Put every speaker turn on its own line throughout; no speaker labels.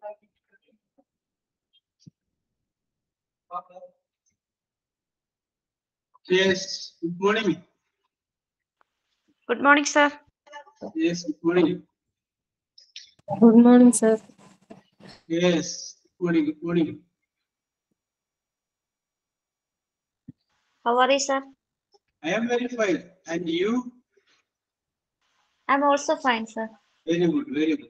Yes, good morning.
Good morning, sir.
Yes, good morning.
Good morning, sir.
Yes, good morning, good morning.
How are you, sir?
I am very fine. And you?
I'm also fine, sir.
Very good, very good.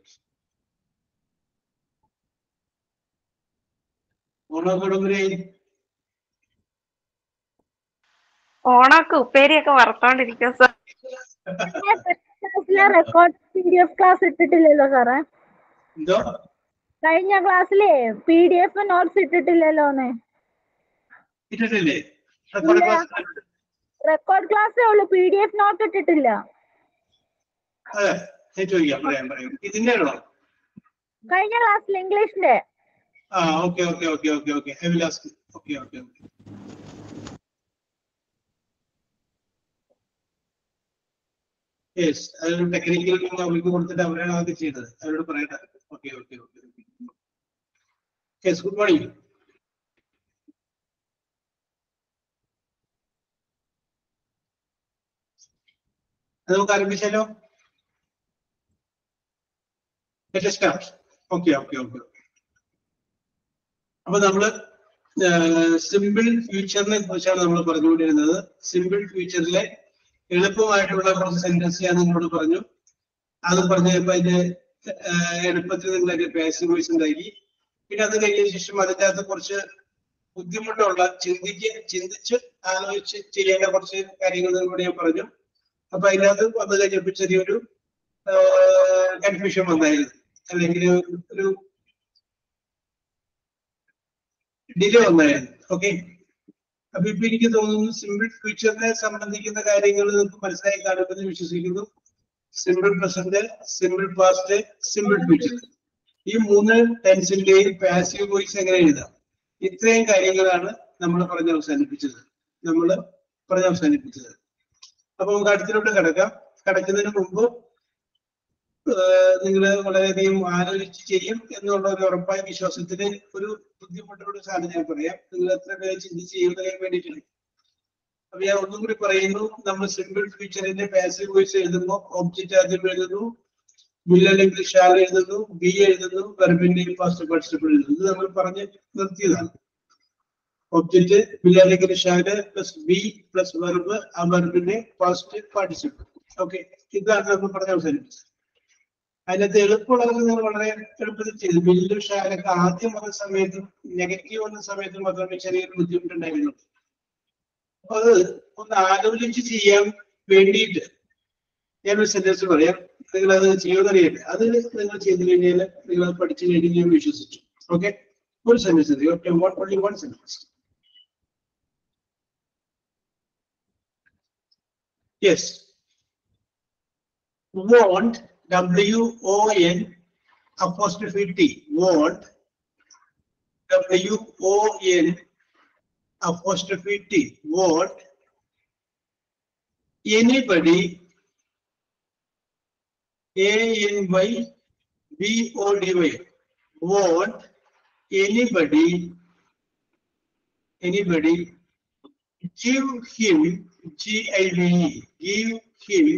ഓണക്കൊടുമ്പരേ
ഓണമൊക്കെ ഉപ്പേരിയൊക്കെ വറുത്തോണ്ടിരിക്കുക sir
ക്ലാസ്സിലെ record P D F class ഇട്ടിട്ടില്ലല്ലോ സാറേ
എന്തോ
കഴിഞ്ഞ ക്ലാസ്സിലെ പി ഡി എഫ് നോട്ട്സ് ഇട്ടിട്ടില്ലല്ലോന്ന്
ഇട്ടിട്ടില്ലേ റെക്കോർഡ്
ഇല്ല.
ക്ലാസ്
റെക്കോർഡ് ക്ലാസ്സേ ഉള്ളൂ പി ഡി എഫ് നോട്ട് ഇട്ടിട്ടില്ല
അതെ ഞാൻ ചോദിക്കാം പറയാം പറയാം ഇതിന്റെ ആണോ
കഴിഞ്ഞ ക്ലാസ്സിൽ ഇംഗ്ലീഷിന്റെ
ആ okay okay okay okay okay I will ask okay okay okay yes അതൊരു ടെക്നിക്കൽ അവർക്ക് കൊടുത്തിട്ട് അവരാണ് അത് ചെയ്തത് അവരോട് പറയട്ടെ okay okay okay yes good morning നമുക്ക് ആരംഭിച്ചാലോ സ്റ്റാർട്ട് ഓക്കെ ഓക്കെ ഓക്കെ അപ്പൊ നമ്മള് സിമ്പിൾ ഫ്യൂച്ചറിനെ കുറിച്ചാണ് നമ്മൾ പറഞ്ഞുകൊണ്ടിരുന്നത് സിമ്പിൾ ഫ്യൂച്ചറിലെ എളുപ്പമായിട്ടുള്ള കുറച്ച് സെന്റൻസ് ഞാൻ നിങ്ങളോട് പറഞ്ഞു അത് പറഞ്ഞപ്പോ അതിന്റെ ആഹ് എളുപ്പത്തിൽ നിങ്ങൾ അതിന്റെ പാസീവ് വോയിസ് ഉണ്ടാക്കി പിന്നെ അത് കഴിഞ്ഞ ശേഷം അതിന്റെ അകത്ത് കുറച്ച് ബുദ്ധിമുട്ടുള്ള ചിന്തിക്ക് ചിന്തിച്ച് ആലോചിച്ച് ചെയ്യേണ്ട കുറച്ച് കാര്യങ്ങൾ കൂടി ഞാൻ പറഞ്ഞു അപ്പൊ അതിനകത്ത് വന്നു കഴിഞ്ഞപ്പോ ചെറിയൊരു കൺഫ്യൂഷൻ വന്നായിരുന്നു അല്ലെങ്കിൽ ഒരു ഡിലേ വന്നായിരുന്നു ഓക്കെ അപ്പൊ ഇപ്പൊ എനിക്ക് തോന്നുന്നു സിമ്പിൾ ഫ്യൂച്ചറിനെ സംബന്ധിക്കുന്ന കാര്യങ്ങൾ നിങ്ങൾക്ക് മനസ്സിലായി കാണുമെന്ന് വിശ്വസിക്കുന്നു simple present simple past simple future ഈ മൂന്ന് ടെൻസിന്റെയും പാസീവ് വോയിസ് എങ്ങനെ എഴുതാം ഇത്രയും കാര്യങ്ങളാണ് നമ്മൾ പറഞ്ഞ് അവസാനിപ്പിച്ചത് നമ്മൾ പറഞ്ഞ് അവസാനിപ്പിച്ചത് അപ്പൊ നമുക്ക് അടുത്തിലോട്ട് കിടക്കാം കിടക്കുന്നതിന് മുമ്പ് നിങ്ങൾ വളരെയധികം ആലോചിച്ച് ചെയ്യും എന്നുള്ള ഒരു ഉറപ്പായ വിശ്വാസത്തിന് ഒരു ബുദ്ധിമുട്ടുള്ള സാധനം ഞാൻ പറയാം നിങ്ങൾ എത്ര പേര് ചിന്തിച്ച് ചെയ്യുന്നതിന് വേണ്ടിയിട്ടുണ്ട് അപ്പൊ ഞാൻ ഒന്നും കൂടി പറയുന്നു നമ്മൾ സിമ്പിൾ ഫ്യൂച്ചറിന്റെ പാസീവ് വോയിസ് എഴുതുമ്പോൾ ഒബ്ജക്റ്റ് ആദ്യം എഴുതുന്നു ബിൽ അല്ലെങ്കിൽ ഷാൽ എഴുതുന്നു ബി എഴുതുന്നു വെർബിന്റെയും പാസ്റ്റ് പാർട്ടിസിപ്പിൾ എഴുതുന്നു ഇത് നമ്മൾ പറഞ്ഞ് നിർത്തിയതാണ് ഒബ്ജക്റ്റ് ബിൽ അല്ലെങ്കിൽ shall plus be plus verb ആ വെർബിന്റെ പാസ്റ്റ് പാർട്ടിസിപ്പിൾ ഓക്കെ ഇതാണ് നമ്മൾ പറഞ്ഞ അവസാനിപ്പിച്ചത് അതിനകത്ത് എളുപ്പമുള്ളത് നിങ്ങൾ വളരെ എളുപ്പത്തിൽ ചെയ്തു ബില്ലും ഷാലൊക്കെ ആദ്യം വന്ന സമയത്തും നെഗറ്റീവ് വന്ന സമയത്തും മാത്രമേ ചെറിയൊരു ബുദ്ധിമുട്ടുണ്ടായിരുന്നുള്ളൂ അപ്പൊ അത് ഒന്ന് ആലോചിച്ച് ചെയ്യാൻ വേണ്ടിയിട്ട് ഞാനൊരു സെന്റൻസ് പറയാം നിങ്ങൾ അത് ചെയ്യുമെന്നറിയില്ല അത് നിങ്ങൾ ചെയ്തു കഴിഞ്ഞാൽ നിങ്ങൾ അത് പഠിച്ചു കഴിഞ്ഞ് ഞാൻ വിശ്വസിച്ചു ഓക്കെ ഒരു സെന്റൻസ് ഒറ്റ only one sentence yes want W O N apostrophe T want W O N apostrophe T want anybody A N Y B O D Y want anybody anybody give him G I V E give him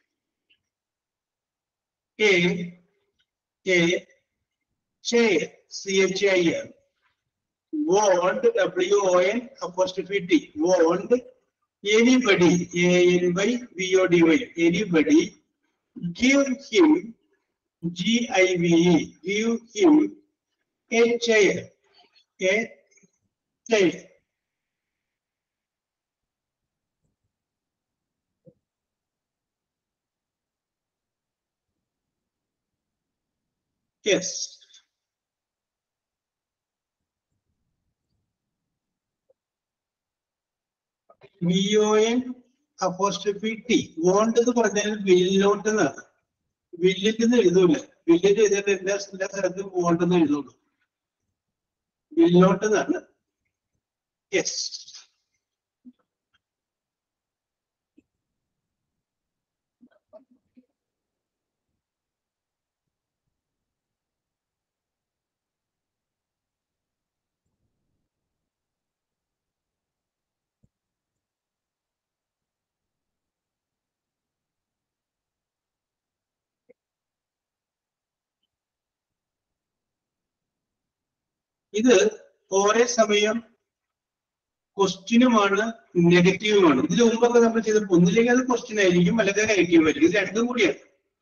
a a chair C H I R want W O N apostrophe T want anybody A N Y V O D Y anybody give him G I V E give him a chair a chair yes വി O N apostrophe T won't എന്ന് പറഞ്ഞാൽ വില്ലോട്ട് എന്നാണ് വില്ലിൽ നിന്ന് എഴുതൂല വില്ലിൽ എഴുതിയിട്ട് എല്ലാ എല്ലാ സ്ഥലത്തും won't എന്ന് എഴുതുള്ളൂ വില്ലോട്ട് എന്നാണ് യെസ് ഇത് ഒരേ സമയം ക്വസ്റ്റ്യനുമാണ് നെഗറ്റീവുമാണ് ഇതിന് മുമ്പൊക്കെ നമ്മൾ ചെയ്തപ്പോൾ ഒന്നില്ലെങ്കിൽ അത് ക്വസ്റ്റ്യൻ ആയിരിക്കും അല്ലെങ്കിൽ നെഗറ്റീവ് ആയിരിക്കും ഇത് രണ്ടും കൂടിയാണ്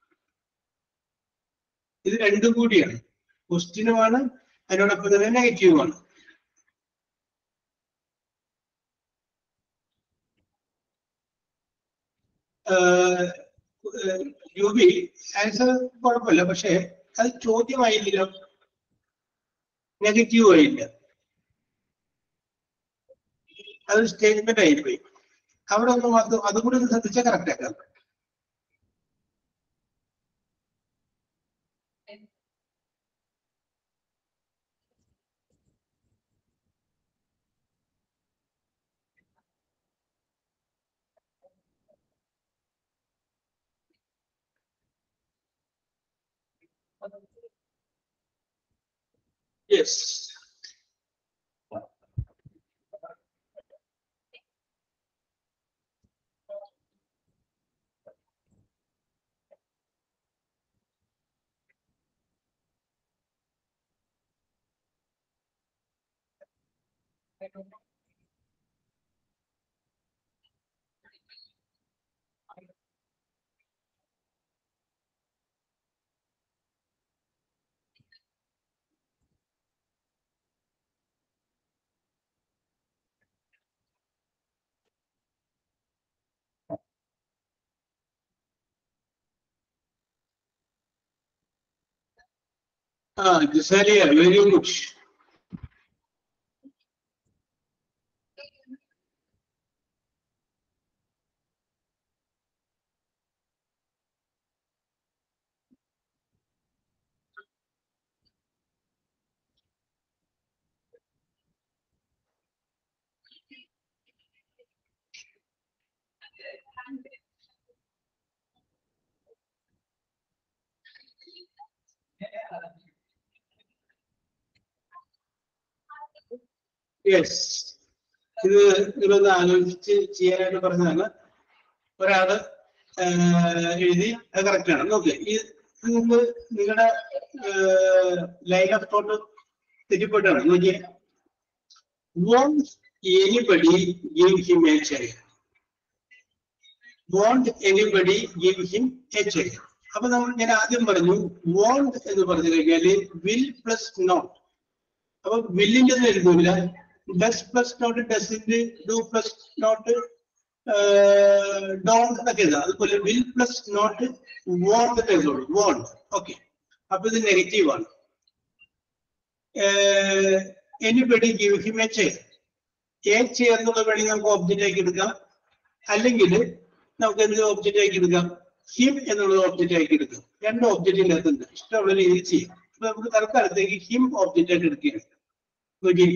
ഇത് രണ്ടും കൂടിയാണ് ക്വസ്റ്റ്യനുമാണ് അതിനോടൊപ്പം തന്നെ നെഗറ്റീവുമാണ് യുബി ആൻസർ കുഴപ്പമില്ല പക്ഷെ അത് ചോദ്യമായില്ലല്ലോ നെഗറ്റീവ് ആയില്ല അതൊരു സ്റ്റേറ്റ്മെന്റ് ആയിപ്പോയി അവിടെ ഒന്ന് മാത്രം അതും കൂടി ഒന്ന് ശ്രദ്ധിച്ചാൽ കറക്റ്റ് ആക്കാം Yes. Ah, Gisalia, very good. Yes ഇത് നിങ്ങളൊന്ന് ആലോചിച്ച് ചെയ്യാനായിട്ട് പറഞ്ഞതാണ് ഒരാള് ആഹ് എഴുതി അത് കറക്റ്റ് ആണ് നോക്ക് ഈ നിങ്ങൾ നിങ്ങളുടെ ലൈൻ ഓഫ് തോട്ട് തെറ്റിപ്പെട്ടാണ് നോക്കിയേ won't anybody give him a chair won't anybody give him a chair അപ്പൊ നമ്മൾ ഞാൻ ആദ്യം പറഞ്ഞു വോണ്ട് എന്ന് പറഞ്ഞു കഴിഞ്ഞാല് വിൽ പ്ലസ് നോട്ട് അപ്പൊ വില്ലിന്റെ ഒന്നും എഴുതൂല ഡസ് പ്ലസ് നോട്ട് ഡസിന്റെ ഡു പ്ലസ് നോട്ട് ഡോൺ എന്നൊക്കെ എഴുതാം അതുപോലെ വിൽ പ്ലസ് നോട്ട് വോണ്ട് എന്ന് എഴുതുള്ളൂ വോണ്ട് ഓക്കെ അപ്പൊ ഇത് നെഗറ്റീവ് ആണ് anybody give him a chair a chair എന്നുള്ള വേണമെങ്കിൽ നമുക്ക് ഒബ്ജക്റ്റ് ആക്കി എടുക്കാം അല്ലെങ്കിൽ നമുക്ക് എന്ത് ഒബ്ജക്റ്റ് ആക്കി എടുക്കാം ഹിം എന്നുള്ളത് ഒബ്ജക്റ്റ് ആക്കി എടുക്കാം രണ്ട് ഒബ്ജക്റ്റിന്റെ അകത്തുണ്ട് ഇഷ്ടമുള്ള രീതിയിൽ ചെയ്യാം അപ്പൊ നമുക്ക് തൽക്കാലത്തേക്ക് ഹിം ഒബ്ജക്റ്റ് ആയിട്ട് എടുക്കുകയാണ് നോക്കി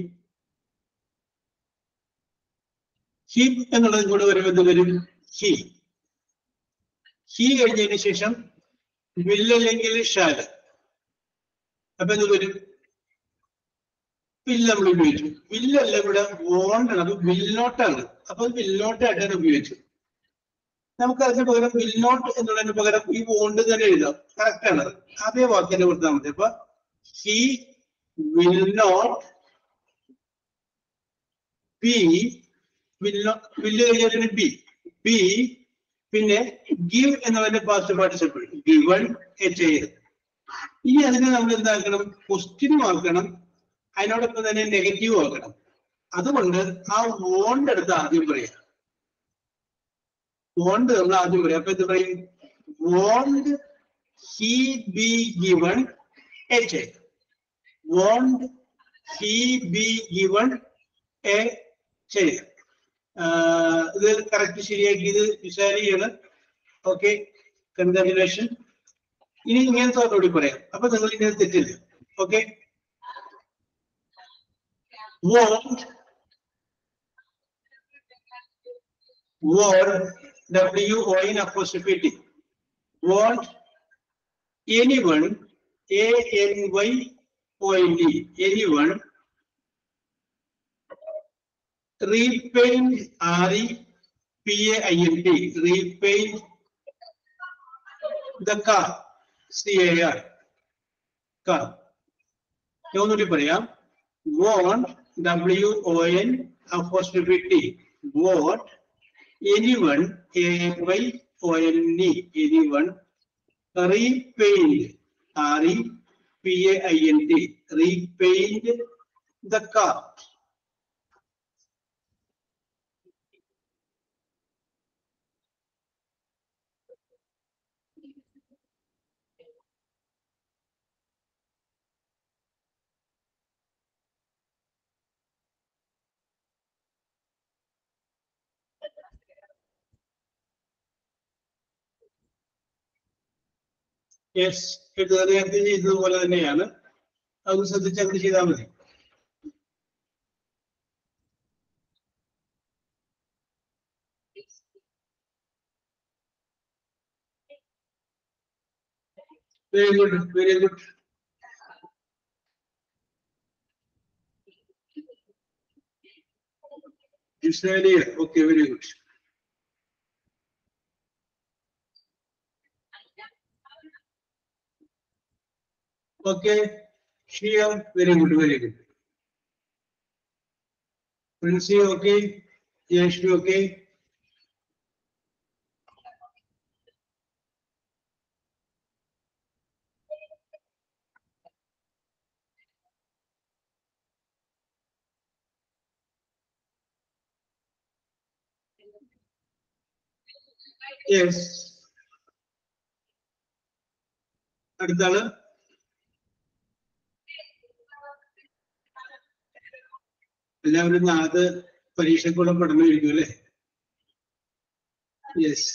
ഹിം എന്നുള്ളത് കൂടെ വരുമ്പോൾ എന്ത് വരും ഹി ഹി കഴിഞ്ഞതിന് ശേഷം വില്ലല്ലെങ്കിൽ ഷാല് അപ്പൊ എന്ത് വരും വില്ല് നമ്മൾ ഉപയോഗിച്ചു വില്ലല്ല ഇവിടെ വോണ്ടാണ് അപ്പൊ വില്ലോട്ടാണ് അപ്പൊ വില്ലോട്ടായിട്ടാണ് ഉപയോഗിച്ചു നമുക്ക് അതിന് പകരം വില്ലോട്ട് എന്നുള്ളതിന് പകരം ഈ വോണ്ട് തന്നെ എഴുതാം കറക്റ്റ് ആണ് അത്. അതേ വാക്ക് തന്നെ കൊടുത്താൽ മതി അപ്പൊ he will not be will not will കഴിഞ്ഞാൽ ബി ബി പിന്നെ ഗിവ് എന്നതിന്റെ പാസ്റ്റ് പാർട്ടിസിപ്പിൾ ഗിവൺ എ ചെയ്ത് ഇനി അതിനെ നമ്മൾ എന്താക്കണം ക്വസ്റ്റ്യനും ആക്കണം അതിനോടൊപ്പം തന്നെ നെഗറ്റീവ് ആക്കണം അതുകൊണ്ട് ആ വോണ്ട് എടുത്ത് ആദ്യം പറയാം വോണ്ട് നമ്മൾ ആദ്യം പറയാം അപ്പൊ എന്ത് പറയും won't he be given a check won't he be given a check ഇത് കറക്റ്റ് ശരിയാക്കിയത് വിശാലിയാണ് ഓക്കെ കൺഗ്രാറ്റുലേഷൻ ഇനി ഇങ്ങനത്തെ ഒന്നുകൂടി പറയാം അപ്പൊ നിങ്ങൾ ഇങ്ങനെ തെറ്റില്ല okay won't word W O N apostrophe T won't anyone A N Y O N D anyone repaint R E P A I N T repaint the car C A R car ഞാൻ ഒന്നുകൂടി പറയാം won't W O N apostrophe T won't anyone A Y O N E anyone repaint R E P A I N T repaint the car yes ഇത് നേരത്തെ ചെയ്തതുപോലെ തന്നെയാണ് അത് ശ്രദ്ധിച്ച് അങ്ങനെ ചെയ്താൽ മതി വെരി ഗുഡ് വെരി ഗുഡ് ഇസ്രായേലിയ okay very good Okay, here, very good, very good. Princey, okay? Yes, okay? Yes. അടുത്താണ് എല്ലാവരും നാളെ പരീക്ഷയ്ക്കുള്ള പഠനമായിരിക്കും അല്ലേ യെസ്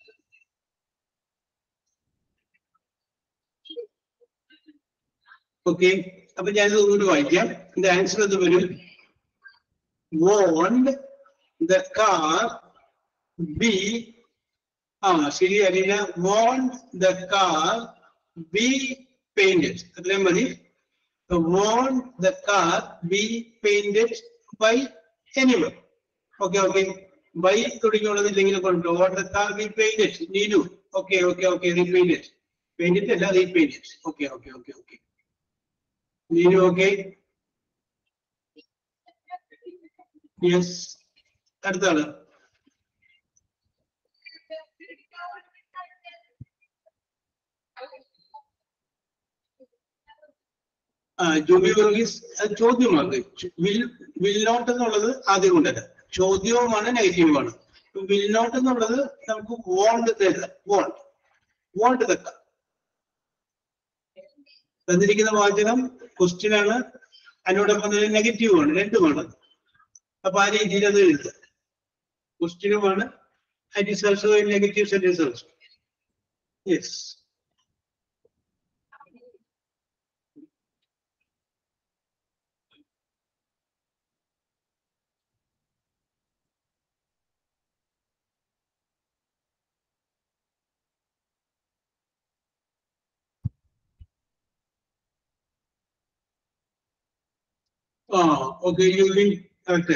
ഓക്കെ അപ്പൊ ഞാനിത് ഒന്നുകൂടി വായിക്കാം ഇതിന്റെ ആൻസർ എന്ത് വരും വോണ്ട് ദ കാർ ബി ആ ശരി Aleena won't the car be painted അത്രയും മതി want the car be painted by anyone. Okay, okay. By തുടങ്ങിയുള്ളതില്ലെങ്കിൽ കൊണ്ട് want the car be painted. Neenu okay okay okay repainted painted അല്ല repainted okay okay okay okay Neenu okay yes അടുത്ത ആള് ആ ജോബി വർഗീസ് അത് ചോദ്യമാണ് will will not എന്നുള്ളത് ആദ്യം കൊണ്ടല്ല ചോദ്യവുമാണ് നെഗറ്റീവുമാണ് വിൽ നോട്ട് എന്നുള്ളത് നമുക്ക് വോണ്ട് വോണ്ട് വോണ്ട് തക്ക തന്നിരിക്കുന്ന വാചകം ക്വസ്റ്റ്യൻ ആണ് അതിനോടൊപ്പം തന്നെ നെഗറ്റീവ് ആണ് രണ്ടുമാണ് അപ്പൊ ആ രീതിയിൽ അത് എഴുതുക ക്വസ്റ്റ്യനുമാണ് it is also negative sentence also yes ആ ഓക്കെ യു വിൽ കറക്റ്റ്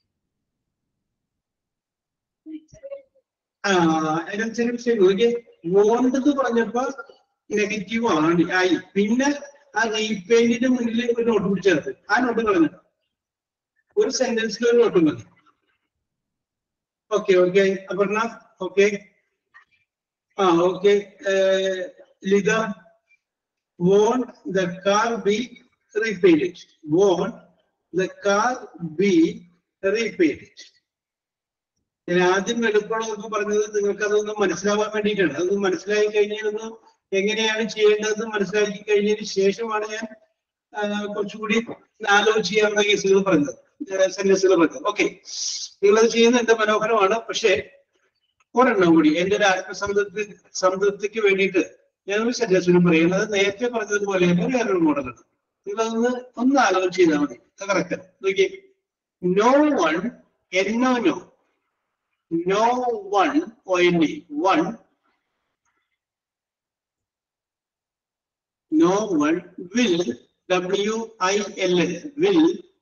ആ അതിനനുസരിച്ച് നോക്കിയേ വോണ്ടെന്ന് പറഞ്ഞപ്പോ നെഗറ്റീവ് ആണ് ആയി പിന്നെ ആ റീപെയിന്റിന്റെ മുന്നിൽ ഒരു നോട്ട് പിടിച്ചത് ആ നോട്ട് കളഞ്ഞു ഒരു സെന്റൻസിൽ ഒരു നോട്ട് മതി ഓക്കെ ഓക്കെ അപർണ ഓക്കെ ആ okay Litha won't the car be repainted? Won't the car be repainted? ഞാൻ ആദ്യം എളുപ്പമുള്ളതൊക്കെ പറഞ്ഞത് നിങ്ങൾക്ക് അതൊന്ന് മനസ്സിലാവാൻ വേണ്ടിയിട്ടാണ് അതൊന്ന് മനസ്സിലാക്കി കഴിഞ്ഞാൽ ഒന്ന് എങ്ങനെയാണ് ചെയ്യേണ്ടതെന്ന് മനസ്സിലാക്കി കഴിഞ്ഞതിന് ശേഷമാണ് ഞാൻ ആ, കുറച്ചുകൂടി ആലോചിച്ച് ചെയ്യാവുന്ന കേസുകൾ പറഞ്ഞത് സെന്റൻസുകൾ പറഞ്ഞത് ഓക്കെ നിങ്ങളത് ചെയ്യുന്നത് എന്റെ മനോഹരമാണ് പക്ഷേ ഒരെണ്ണം കൂടി എന്റെ ഒരു ആത്മസംതൃപ്തി സംതൃപ്തിക്ക് വേണ്ടിയിട്ട് ഞാൻ ഒരു സജഷൻ പറയുന്നത് നേരത്തെ പറഞ്ഞതുപോലെ തന്നെ വേറൊരു മോഡലാണ് നിങ്ങളതൊന്ന് ഒന്ന് ആലോചിച്ച് ചെയ്താൽ മതി കറക്റ്റ് നോക്കിയേ നോ വൺ എന്നോ no no one O N E one no one will W I L L will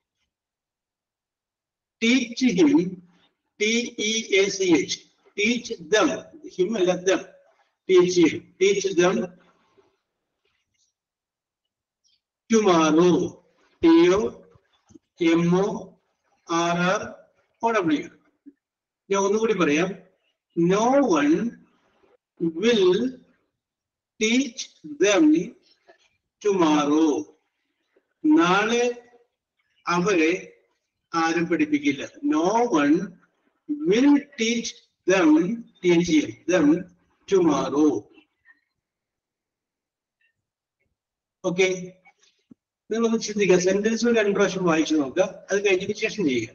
teach him T E A C H teach them him അല്ല them teach him, teach them tomorrow. T O M O R R O W ഞാൻ ഒന്നുകൂടി പറയാം no one will teach them tomorrow നാളെ അവരെ ആരും പഠിപ്പിക്കില്ല no one will teach them teach ചെയ്യും them tomorrow okay നിങ്ങളൊന്ന് ചിന്തിക്കുക സെന്റൻസ് രണ്ട് പ്രാവശ്യം വായിച്ചു നോക്കുക അത് കഴിഞ്ഞതിന് ശേഷം ചെയ്യുക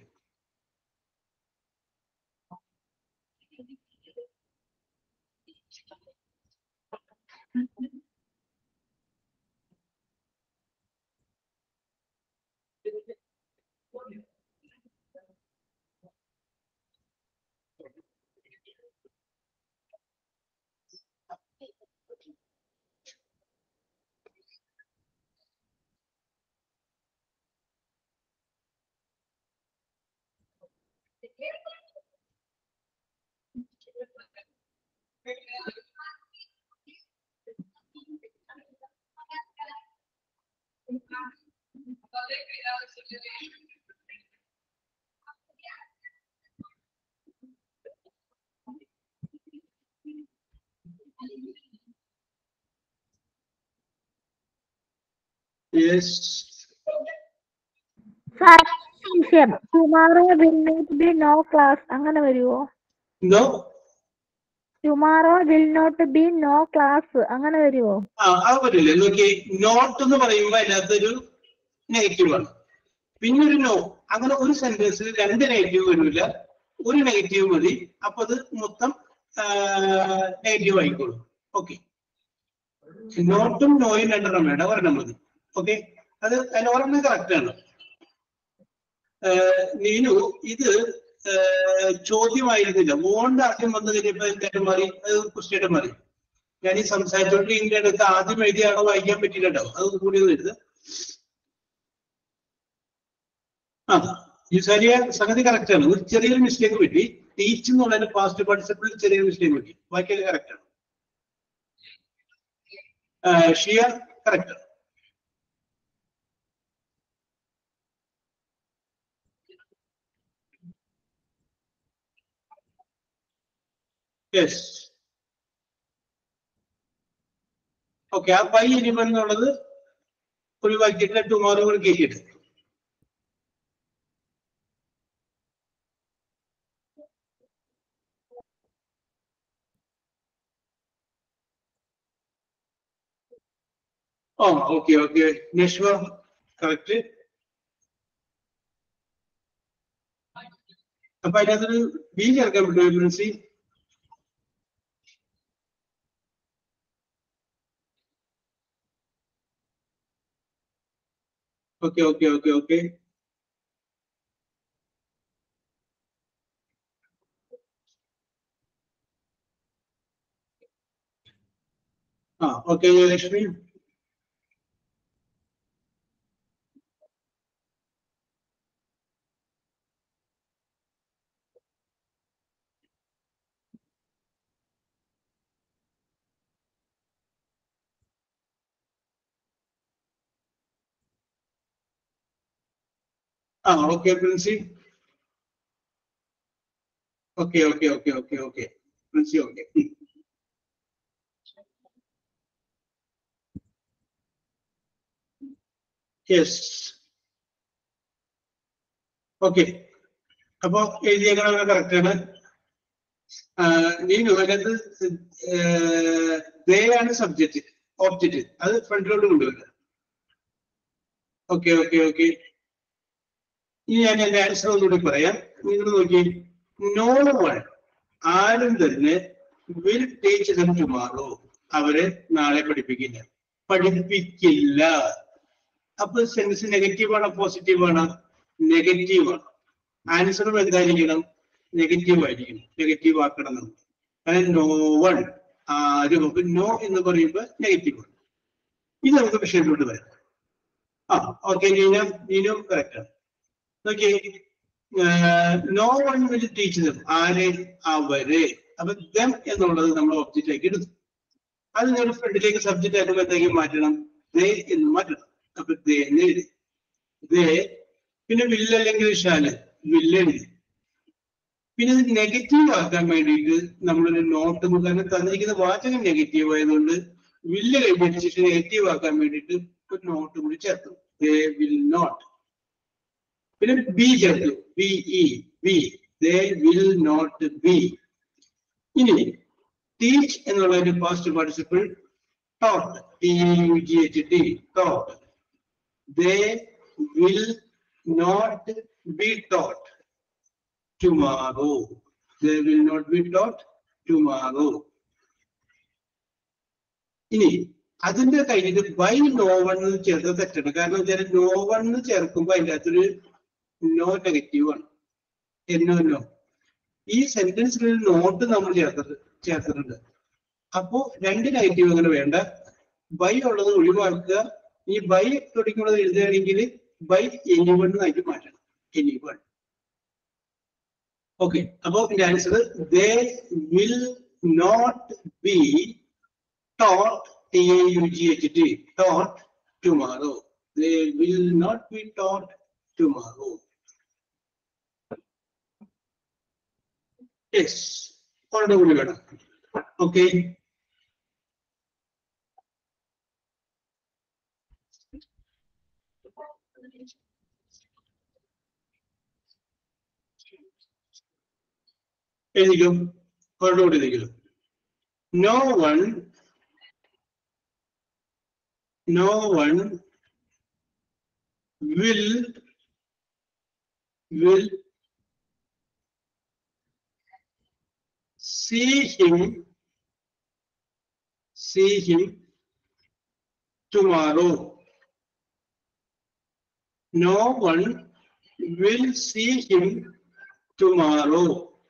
യെസ്
സാർ സംശയം tomorrow will not be no class അങ്ങനെ വരുമോ
എന്തോ
tomorrow will not be no class അങ്ങനെ വരുമോ
ആ അത് പറ്റില്ല നോക്കി നോട്ട് എന്ന് പറയുമ്പോ അതിനകത്തൊരു നെഗറ്റീവ് ആണ് പിന്നെ ഒരു നോ അങ്ങനെ ഒരു സെന്റൻസിൽ രണ്ട് നെഗറ്റീവ് വരില്ല ഒരു നെഗറ്റീവ് മതി അപ്പൊ അത് മൊത്തം നെഗറ്റീവ് ആയിക്കോളും ഓക്കെ നോട്ടും നോയും രണ്ടെണ്ണം വേണ്ട ഒരെണ്ണം മതി ഓക്കെ അത് അതിന് ഒരെണ്ണം കറക്റ്റ് ആണ് ഏഹ് നീനു ഇത് ഏഹ് ചോദ്യമായിരുന്നില്ല മോണ്ട് ആദ്യം വന്നു കഴിഞ്ഞപ്പോ എന്തായിട്ട് മാറി അത് ക്വസ്റ്റ്യൻ മാറി ഞാൻ ഈ സംസാരിച്ചോണ്ട് ഇതിന്റെ അടുത്ത് ആദ്യം എഴുതിയാണോ വായിക്കാൻ പറ്റില്ലട്ടോ അത് കൂടി ഒന്ന് എഴുതുക ആ യുസാരിയ സംഗതി കറക്റ്റ് ആണ് ഒരു ചെറിയൊരു മിസ്റ്റേക്ക് പറ്റി ടീച്ച് എന്നുള്ളതിന് പാസ്റ്റ് പാർട്ടിസിപ്പിൾ ചെറിയൊരു മിസ്റ്റേക്ക് പറ്റി ബാക്കിയൊക്കെ കറക്റ്റ് ആണ് ആ, ഷിയ കറക്റ്റ് ആണ് യെസ് ഓക്കെ ആ പൈ എനിമൽ എന്നുള്ളത് ഒഴിവാക്കിയിട്ട് ടുമോറോ കൂടി കയറ്റിയിട്ട് ആ ഓക്കെ ഓക്കെ നഷ്വ കറക്റ്റ് അപ്പൊ അതിനകത്തൊരു ബി ചേർക്കാൻ പറ്റുമോ Princy okay okay okay okay ആ ഓക്കെ ലക്ഷ്മി ആ okay Princy okay okay okay okay okay Princy okay yes okay അപ്പൊ എഴുതിയേക്കണൊക്കെ കറക്റ്റ് ആണ് നീനു അതിനകത്ത് ദേ ആണ് സബ്ജക്റ്റ് ഓബ്ജക്റ്റ് അത് ഫ്രണ്ടിലോട്ട് കൊണ്ടുവരിക ഓക്കെ ഓക്കെ ഓക്കെ ഇനി ഞാൻ എന്റെ ആൻസർ ഒന്നുകൂടി പറയാം നിങ്ങൾ നോക്കി നോ വൺ ആരും തന്നെ വിൽ ടീച്ച് ദം ടുമാറോ അവരെ നാളെ പഠിപ്പിക്കില്ല പഠിപ്പിക്കില്ല അപ്പൊ സെൻസ് നെഗറ്റീവ് ആണോ പോസിറ്റീവ് ആണോ നെഗറ്റീവ് ആണ് ആൻസറും എന്തായിരിക്കണം നെഗറ്റീവ് ആയിരിക്കണം നെഗറ്റീവ് ആക്കണം നമ്മൾ കാരണം നോ വൺ ആരും നോ എന്ന് പറയുമ്പോൾ നെഗറ്റീവ് ആണ് ഇത് നമുക്ക് വിഷയത്തിലോട്ട് വരാം ആ ഓക്കെ നീന നീനും കറക്റ്റ് ആണ് നോക്കിയേ no one will teach them ആരെ അവരെ അപ്പൊ ദം എന്നുള്ളത് നമ്മൾ ഒബ്ജക്റ്റിലേക്ക് എടുത്തു അത് നിങ്ങൾ ഫ്രണ്ടിലേക്ക് സബ്ജക്റ്റ് ആക്കുമ്പോഴത്തേക്ക് മാറ്റണം ദേ എന്ന് മാറ്റണം അപ്പൊ ദേ എന്ന് എഴുതി ദേ പിന്നെ വില്ല് അല്ലെങ്കിൽ ഷാല് വില്ലെഴുതി പിന്നെ ഇത് നെഗറ്റീവ് ആക്കാൻ വേണ്ടിയിട്ട് നമ്മളൊരു നോട്ട് കാരണം തന്നിരിക്കുന്ന വാചകം നെഗറ്റീവ് ആയതുകൊണ്ട് വില്ല് കഴിഞ്ഞതിന് ശേഷം നെഗറ്റീവ് ആക്കാൻ വേണ്ടിയിട്ട് ഒരു നോട്ട് കൂടി ചേർത്തു ദേ വിൽ നോട്ട് പിന്നെ ബി ചേർത്തു B E be they will not be ഇനി ടീച്ച് എന്നുള്ള ഒരു past participle taught T U G H T taught they will not be taught tomorrow they will not be taught tomorrow ഇനി അതിന്റെ കഴിഞ്ഞിട്ട് by no one എന്ന് ചേർത്ത് തെറ്റാണ് കാരണം വെച്ചാൽ നോ വൺ എന്ന് ചേർക്കുമ്പോ അതിന്റെ അകത്തൊരു നോ നെഗറ്റീവ് ആണ് എന്നോ നോ ഈ സെന്റൻസിൽ ഒരു നോട്ട് നമ്മൾ ചേർത്തിട്ട് ചേർത്തിട്ടുണ്ട് അപ്പോ രണ്ട് നെഗറ്റീവ് അങ്ങനെ വേണ്ട ബൈ ഉള്ളത് ഒഴിവാക്കുക ഈ ബൈ തുടങ്ങിയുള്ളത് എഴുതുകയാണെങ്കിൽ ബൈ എനി വൺ ആയിട്ട് മാറ്റണം എനി വൺ ഓക്കെ അപ്പോ എന്റെ answer they will not be taught T A U G H T taught tomorrow they will not be taught tomorrow yes ഒരെണ്ണം കൂടി വേണം ഓക്കെ എഴുതിക്കും ഒരെണ്ണം കൂടി എഴുതിക്കും no one no one will will see him see him tomorrow no one will see him tomorrow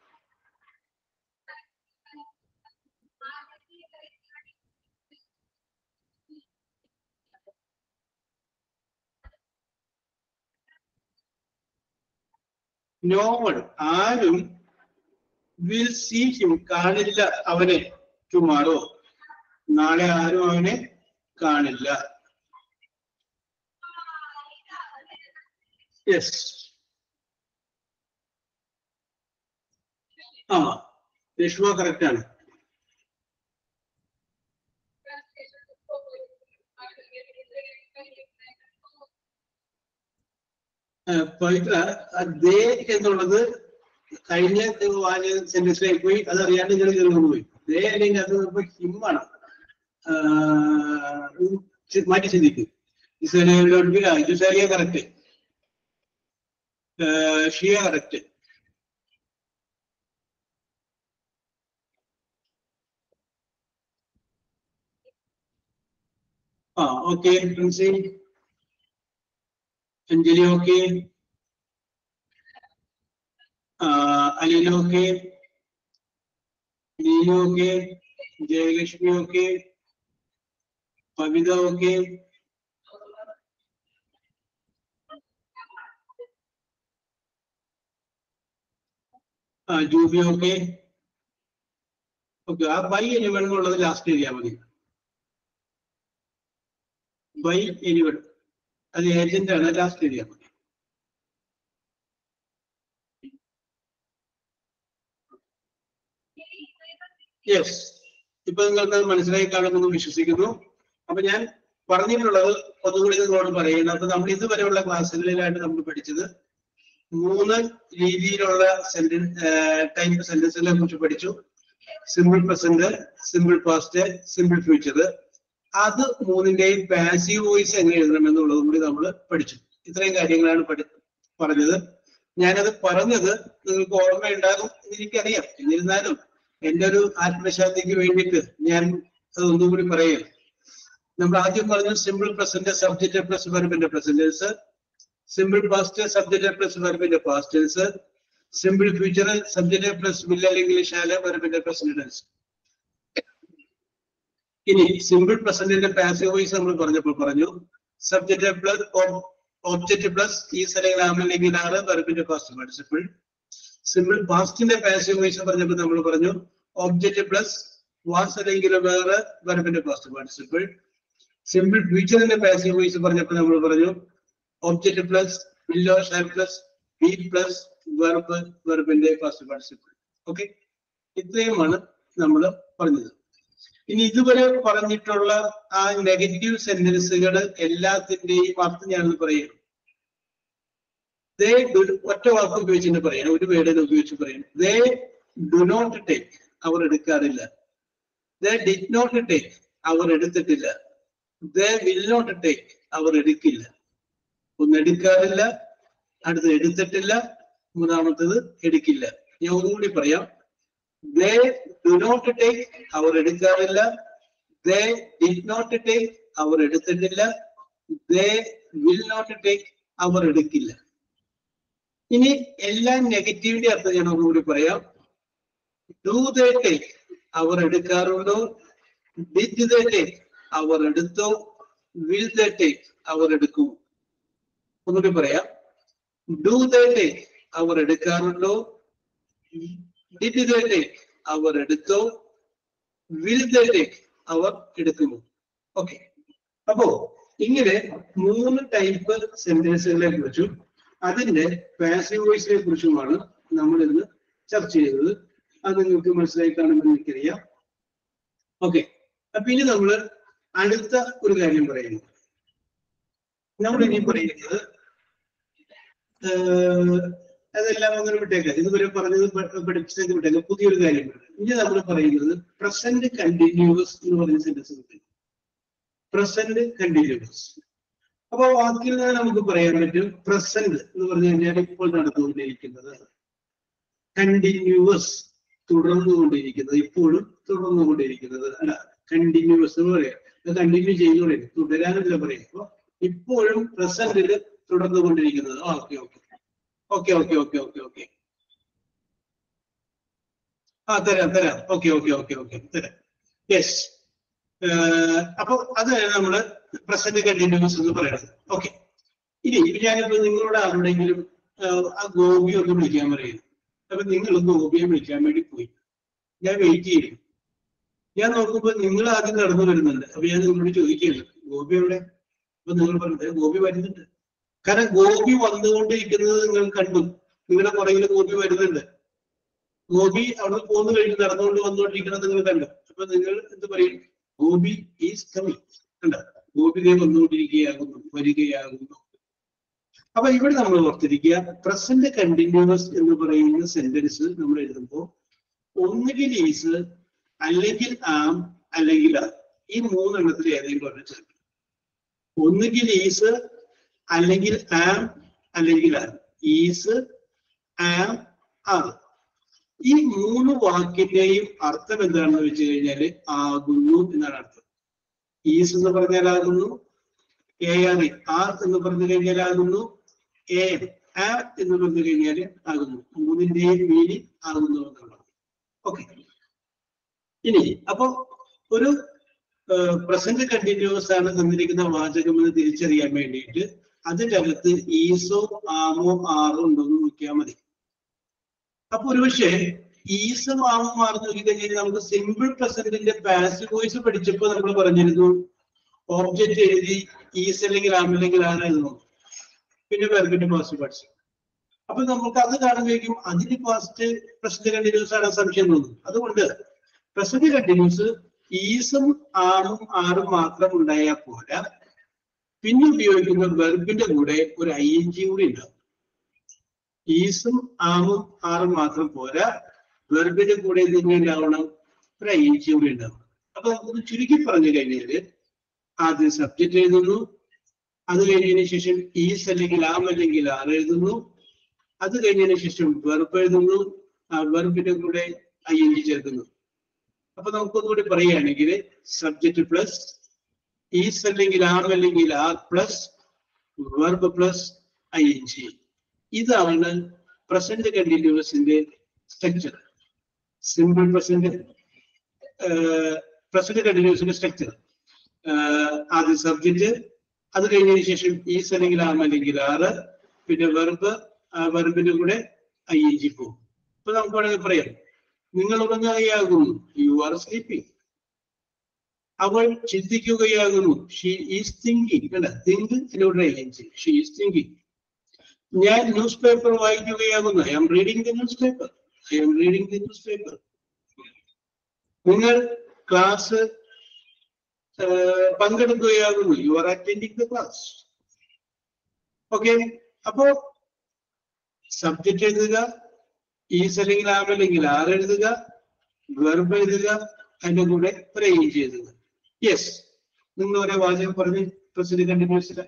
no one ആരും will see him കാണില്ല അവനെ ടുമാറോ നാളെ ആരും അവനെ കാണില്ല യെസ് ആ രശ്മ കറക്റ്റ് ആണ് ആ, പവിത്ര ആ, ദേ എന്നുള്ളത് കഴിഞ്ഞ വാചക സെന്റൻസിലേക്ക് പോയി അത് അറിയാണ്ട് നിങ്ങൾ കയറി പോയി ദേ അല്ലെങ്കിൽ അത് ഇപ്പൊ ഹിമ്മാണ് മാറ്റി ചിന്തിക്കും ഇസ്രായേലിയ കറക്റ്റ് ഷിയ കറക്റ്റ് ആ okay Princy Anjali okay Aleena okay Neenu okay Jayalakshmi okay Kavitha okay ആ ജൂബി ഓക്കെ ഓക്കെ ആ ബൈ എനിവൺ എന്നുള്ളത് ലാസ്റ്റ് എഴുതിയാൽ മതി ബൈ എനിവൺ അത് ഏജന്റ് ആണ് ലാസ്റ്റ് എഴുതിയാൽ മതി യെസ് ഇപ്പൊ നിങ്ങൾക്ക് അത് മനസ്സിലായി കാണുമെന്ന് വിശ്വസിക്കുന്നു അപ്പൊ ഞാൻ പറഞ്ഞിട്ടുള്ളത് ഒന്നുകൂടി നിങ്ങളോട് പറയുന്നത് അപ്പൊ നമ്മൾ ഇതുവരെയുള്ള ക്ലാസ്സുകളിലായിട്ട് നമ്മൾ പഠിച്ചത് മൂന്ന് രീതിയിലുള്ള സെന്റൻസ് ടൈപ്പ് സെന്റൻസുകളെ കുറിച്ച് പഠിച്ചു simple present simple past simple future അത് മൂന്നിന്റെയും പാസീവ് വോയിസ് എങ്ങനെ എഴുതണം എന്നുള്ളതും കൂടി നമ്മൾ പഠിച്ചു ഇത്രയും കാര്യങ്ങളാണ് പഠി പറഞ്ഞത് ഞാനത് പറഞ്ഞത് നിങ്ങൾക്ക് ഓർമ്മയുണ്ടാകും എന്ന് എനിക്കറിയാം എന്നിരുന്നാലും എന്റെ ഒരു ആത്മശാന്തിക്ക് വേണ്ടിയിട്ട് ഞാൻ അതൊന്നും കൂടി പറയാം നമ്മൾ ആദ്യം പറഞ്ഞു സിമ്പിൾ പ്രസന്റ് സബ്ജക്റ്റ് പ്ലസ് വെർബിന്റെ present tense simple past subject plus വെർബിന്റെ past tense simple future subject plus will അല്ലെങ്കിൽ ഷാല വെർബിന്റെ പ്രസന്റൻസ് ഇനി സിമ്പിൾ പ്രസന്റിന്റെ പാസീവ് വോയിസ് നമ്മൾ പറഞ്ഞപ്പോൾ പറഞ്ഞു സബ്ജക്റ്റ് പ്ലസ് ഒബ്ജക്റ്റ് പ്ലസ് ഈ അല്ലെങ്കിൽ ആം അല്ലെങ്കിൽ ആറ് വെർബിന്റെ പാസ്റ്റ് പാർട്ടിസിപ്പിൾ സിമ്പിൾ പാസ്റ്റിന്റെ പാസീവ് വോയിസ് പറഞ്ഞപ്പോൾ നമ്മൾ പറഞ്ഞു ഒബ്ജക്റ്റ് പ്ലസ് വാസ് അല്ലെങ്കിൽ വേറെ വെർബിന്റെ പാസ്റ്റ് പാർട്ടിസിപ്പിൾ സിമ്പിൾ ഫ്യൂച്ചറിന്റെ പാസീവ് വോയിസ് പറഞ്ഞപ്പോൾ നമ്മൾ പറഞ്ഞു object plus will or shall plus be plus verb വെർബിന്റെ ഫസ്റ്റ് പാർട്ടിസിപ്പിൾ ഓക്കെ ഇത്രയുമാണ് നമ്മൾ പറഞ്ഞത് ഇനി ഇതുവരെ പറഞ്ഞിട്ടുള്ള ആ നെഗറ്റീവ് സെന്റൻസുകൾ എല്ലാത്തിന്റെയും അർത്ഥം ഞാനൊന്ന് പറയുന്നു ദേ ഒറ്റ വാക്ക് ഉപയോഗിച്ചിട്ട് പറയാം ഒരു വേർഡിനെ ഉപയോഗിച്ച് പറയാം ദേ ഡു നോട്ട് ടേക്ക് അവർ എടുക്കാറില്ല ദേ ഡിഡ് നോട്ട് ടേക്ക് അവർ എടുത്തിട്ടില്ല ദേ വിൽ നോട്ട് ടേക്ക് അവർ എടുക്കില്ല ഒന്ന് എടുക്കാറില്ല അടുത്ത് എടുത്തിട്ടില്ല മൂന്നാമത്തത് എടുക്കില്ല ഞാൻ ഒന്നുകൂടി പറയാം ദേ ഡു നോട്ട് ടേക്ക് അവർ എടുക്കാറില്ല ദേ ഡിഡ് നോട്ട് ടേക്ക് അവർ എടുത്തിട്ടില്ല ദേ വിൽ നോട്ട് ടേക്ക് അവർ എടുക്കില്ല ഇനി എല്ലാ നെഗറ്റീവിന്റെ അർത്ഥം ഞാൻ ഒന്നുകൂടി പറയാം ഡു ദേ ടേക്ക് അവർ എടുക്കാറുണ്ടോ ഡിഡ് ദേ ടേക്ക് അവർ എടുത്തോ വിൽ ദേ ടേക്ക് അവർ എടുക്കും ഒന്നുകൂടി പറയാം ഡു ദേ ടേക്ക് അവർ എടുക്കാറുണ്ടോ ഡിഡ് ദേ ടേക്ക് അവർ എടുത്തോ വിൽ ദേ ടേക്ക് അവർ എടുക്കുമോ ഓക്കെ അപ്പോ ഇങ്ങനെ മൂന്ന് ടൈപ്പ് സെന്റൻസുകളെ കുറിച്ചും അതിന്റെ പാസീവ് വോയിസിനെ കുറിച്ചുമാണ് നമ്മൾ ഇന്ന് ചർച്ച ചെയ്തത് അത് നിങ്ങൾക്ക് മനസ്സിലായി കാണുമെന്ന് എനിക്കറിയാം ഓക്കെ അപ്പൊ ഇനി നമ്മൾ അടുത്ത ഒരു കാര്യം പറയുന്നു നമ്മൾ ഇനി പറയുന്നത് ഏഹ്, അതെല്ലാം അങ്ങനെ വിട്ടേക്കാം ഇതുവരെ പറഞ്ഞത് പ- പഠിപ്പിച്ചത് വിട്ടേക്കാം പുതിയൊരു കാര്യം ഇനി നമ്മൾ പറയുന്നത് പ്രസന്റ് കണ്ടിന്യൂസ് എന്ന് പറയുന്ന സെന്റൻസ് കിട്ടും പ്രസന്റ് കണ്ടിന്യൂസ് അപ്പൊ ആ വാക്കിൽ നിന്ന് നമുക്ക് പറയാൻ പറ്റും പ്രസന്റ് എന്ന് പറഞ്ഞു കഴിഞ്ഞാൽ ഇപ്പോൾ നടന്നുകൊണ്ടിരിക്കുന്നത് കണ്ടിന്യൂസ് തുടർന്നുകൊണ്ടിരിക്കുന്നത് ഇപ്പോഴും തുടർന്നുകൊണ്ടിരിക്കുന്നത് അല്ല കണ്ടിന്യൂസ് എന്ന് പറയാം കണ്ടിന്യൂ ചെയ്തുകൊണ്ടേ തുടരാനല്ല പറയാം അപ്പൊ ഇപ്പോഴും പ്രസന്റിൽ തുടർന്നുകൊണ്ടിരിക്കുന്നത് okay okay okay okay okay okay okay ആ തരാം തരാം ഓക്കെ ഓക്കെ ഓക്കെ ഓക്കെ തരാം യെസ് അപ്പൊ അതാണ് നമ്മള് പ്രസന്റ് കണ്ടിന്യൂസ് എന്ന് പറയുന്നത് ഓക്കെ ഇനി ഞാനിപ്പോ നിങ്ങളോട് ആരുടെങ്കിലും ആഹ്, ആ ഗോപി ഒന്ന് വിളിക്കാൻ പറയുന്നു അപ്പൊ നിങ്ങൾ ഗോപിയെ വിളിക്കാൻ വേണ്ടി പോയി ഞാൻ വെയിറ്റ് ചെയ്യും ഞാൻ നോക്കുമ്പോ നിങ്ങൾ ആദ്യം കടന്നു വരുന്നുണ്ട് അപ്പൊ ഞാൻ നിങ്ങളോട് ചോദിക്കുകയാണ് ഗോപി എവിടെ അപ്പൊ നിങ്ങൾ പറഞ്ഞത് ഗോപി വരുന്നുണ്ട് കാരണം ഗോപി വന്നുകൊണ്ടിരിക്കുന്നത് നിങ്ങൾ കണ്ടു നിങ്ങളുടെ പുറകിൽ ഗോപി വരുന്നുണ്ട് ഗോപി അവിടെ പോന്നു കഴിഞ്ഞ് നടന്നുകൊണ്ട് വന്നുകൊണ്ടിരിക്കുന്നത് നിങ്ങൾ കണ്ടു അപ്പൊ നിങ്ങൾ എന്ത് പറയും ഗോപി ഈസ് കമ്മിങ് കണ്ട ഗോപി ദേ വന്നുകൊണ്ടിരിക്കുകയാകുന്നു വരികയാകുന്നു അപ്പൊ ഇവിടെ നമ്മൾ ഓർത്തിരിക്കുക പ്രസന്റ് കണ്ടിന്യൂസ് എന്ന് പറയുന്ന സെന്റൻസ് നമ്മൾ എഴുതുമ്പോൾ ഒന്നുകിൽ ഈസ് അല്ലെങ്കിൽ ആം അല്ലെങ്കിൽ ആ ഈ മൂന്നെണ്ണത്തിൽ ഏതെങ്കിലും ഒരെണ്ണം ചേർക്കണം ഒന്നുകിൽ ഈസ് അല്ലെങ്കിൽ ആം അല്ലെങ്കിൽ ആം ഈസ് ആം ആർ ഈ മൂന്ന് വാക്കിന്റെയും അർത്ഥം എന്താണെന്ന് വെച്ച് കഴിഞ്ഞാല് ആകുന്നു എന്നാണ് അർത്ഥം ഈസ് എന്ന് പറഞ്ഞാൽ ആകുന്നു എ ആർ ആർ എന്ന് പറഞ്ഞു കഴിഞ്ഞാൽ ആകുന്നു എ ആ എന്ന് പറഞ്ഞു കഴിഞ്ഞാൽ ആകുന്നു മൂന്നിന്റെയും മീനിങ് ആകുന്നു എന്നുള്ളത് ഓക്കെ ഇനി അപ്പൊ ഒരു പ്രസന്റ് കണ്ടിന്യൂസ് ആണ് തന്നിരിക്കുന്ന വാചകം എന്ന് തിരിച്ചറിയാൻ വേണ്ടിയിട്ട് അതിന്റെ അകത്ത് ഈസോ ആമോ ആറോ ഉണ്ടോ എന്ന് നോക്കിയാൽ മതി അപ്പൊ ഒരുപക്ഷെ ഈസും ആമും മാറി നോക്കി കഴിഞ്ഞാൽ നമുക്ക് സിമ്പിൾ പ്രസന്റിന്റെ പാസീവ് വോയിസ് പഠിച്ചപ്പോ നമ്മൾ പറഞ്ഞിരുന്നു ഓബ്ജക്റ്റ് എഴുതി ഈസ് അല്ലെങ്കിൽ ആം അല്ലെങ്കിൽ ആണ് എഴുതുന്നു പിന്നെ വെർബിന്റെ പാസ്റ്റ് പഠിച്ചു അപ്പൊ നമുക്ക് അത് കാണുമ്പോഴേക്കും അതിന് പാസ്റ്റ് പ്രസന്റ് കണ്ടിന്യൂസ് ആണ് സംശയം തോന്നും അതുകൊണ്ട് പ്രസന്റ് കണ്ടിന്യൂസ് ഈസും ആമും ആറും മാത്രം ഉണ്ടായാൽ പോരാ പിന്നെ ഉപയോഗിക്കുന്ന വെർബിന്റെ കൂടെ ഒരു ഐ എൻ ജി കൂടി ഉണ്ടാവും ഈസും ആമും ആറും മാത്രം പോരാ വെർബിന്റെ കൂടെ തന്നെ ഉണ്ടാവണം ഒരു ഐ എൻ ജി കൂടി ഉണ്ടാവും അപ്പൊ നമുക്കൊന്ന് ചുരുക്കി പറഞ്ഞു കഴിഞ്ഞാല് ആദ്യം സബ്ജക്റ്റ് എഴുതുന്നു അത് കഴിഞ്ഞതിന് ശേഷം ഈസ് അല്ലെങ്കിൽ ആം അല്ലെങ്കിൽ ആർ എഴുതുന്നു അത് കഴിഞ്ഞതിന് ശേഷം വെർബ് എഴുതുന്നു ആ വെർബിന്റെ കൂടെ ഐ എൻ ജി ചേർക്കുന്നു അപ്പൊ നമുക്കൊന്നുകൂടി പറയുകയാണെങ്കിൽ സബ്ജക്റ്റ് പ്ലസ് ഈസ് അല്ലെങ്കിൽ ആം അല്ലെങ്കിൽ are plus verb plus I N G ഇതാണ് പ്രസന്റ് കണ്ടിന്യൂസിന്റെ സ്ട്രക്ചർ സിമ്പിൾ പ്രസന്റ് പ്രസന്റ് കണ്ടിന്യൂസിന്റെ സ്ട്രക്ചർ ആദ്യം സബ്ജക്റ്റ് അത് കഴിഞ്ഞതിന് ശേഷം ഈസ് അല്ലെങ്കിൽ ആം അല്ലെങ്കിൽ ആറ് പിന്നെ വെർബ് ആ വെർബിന്റെ കൂടെ ഐ എൻ ജി പോകും ഇപ്പൊ നമുക്ക് വേണമെങ്കിൽ പറയാം നിങ്ങൾ ഉറങ്ങുകയാകുന്നു യു ആർ സ്ലീപ്പിംഗ് അവൾ ചിന്തിക്കുകയാകുന്നു ഷീ ഈസ് തിങ്കിങ് അല്ല തിങ്ക് ഇതിലൂടെ I N G she is thinking ഞാൻ ന്യൂസ് പേപ്പർ വായിക്കുകയാകുന്നു I am reading the newspaper I am reading the newspaper നിങ്ങൾ ക്ലാസ് പങ്കെടുക്കുകയാകുന്നു you are attending the class okay അപ്പോ subject എഴുതുക is അല്ലെങ്കിൽ am അല്ലെങ്കിൽ R എഴുതുക verb എഴുതുക അതിന്റെ കൂടെ റേഞ്ച് എഴുതുക യെസ് നിങ്ങൾ ഒരേ വാചകം പറഞ്ഞ് പ്രസിദ്ധി കണ്ടിന്യൂസിലെ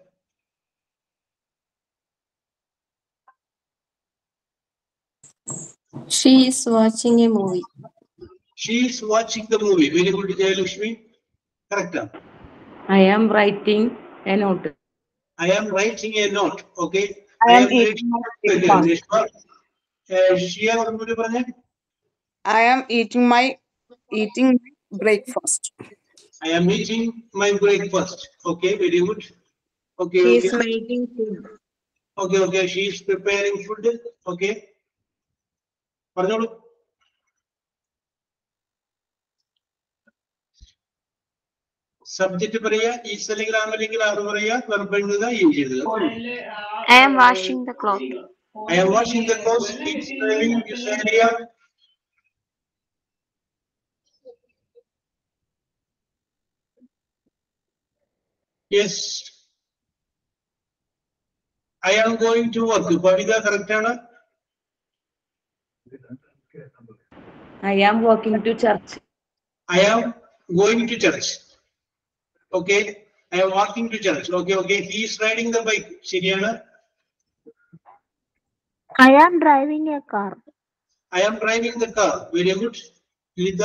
She is watching a movie.
She is watching the movie very good Jayalakshmi correct ആണ്
I am writing a note.
I am writing a note, okay?
I am
reading-
eating my breakfast.
Nishma, eh, Shiya ഒന്നുകൂടി പറഞ്ഞേ
I am eating my eating breakfast.
I am eating my breakfast. Okay, very good. Okay,
She
okay,
is making food.
okay, okay. She is preparing food. Okay. പറഞ്ഞോളൂ subject പറയാ is അല്ലെങ്കിൽ am അല്ലെങ്കിൽ ആറ് പറയാ verb എഴുതുക ഈ എഴുതുക
I am washing the cloth.
I am washing the clothes. It's raining in this area. Yes. I am going to work. Pavita, correct ആണ്?
I am walking to church.
I am going to church. Okay. I am walking to church. Okay, okay. He is riding the bike. ശരിയാണ്.
I am driving a car.
I am driving the car. Very good. Lita.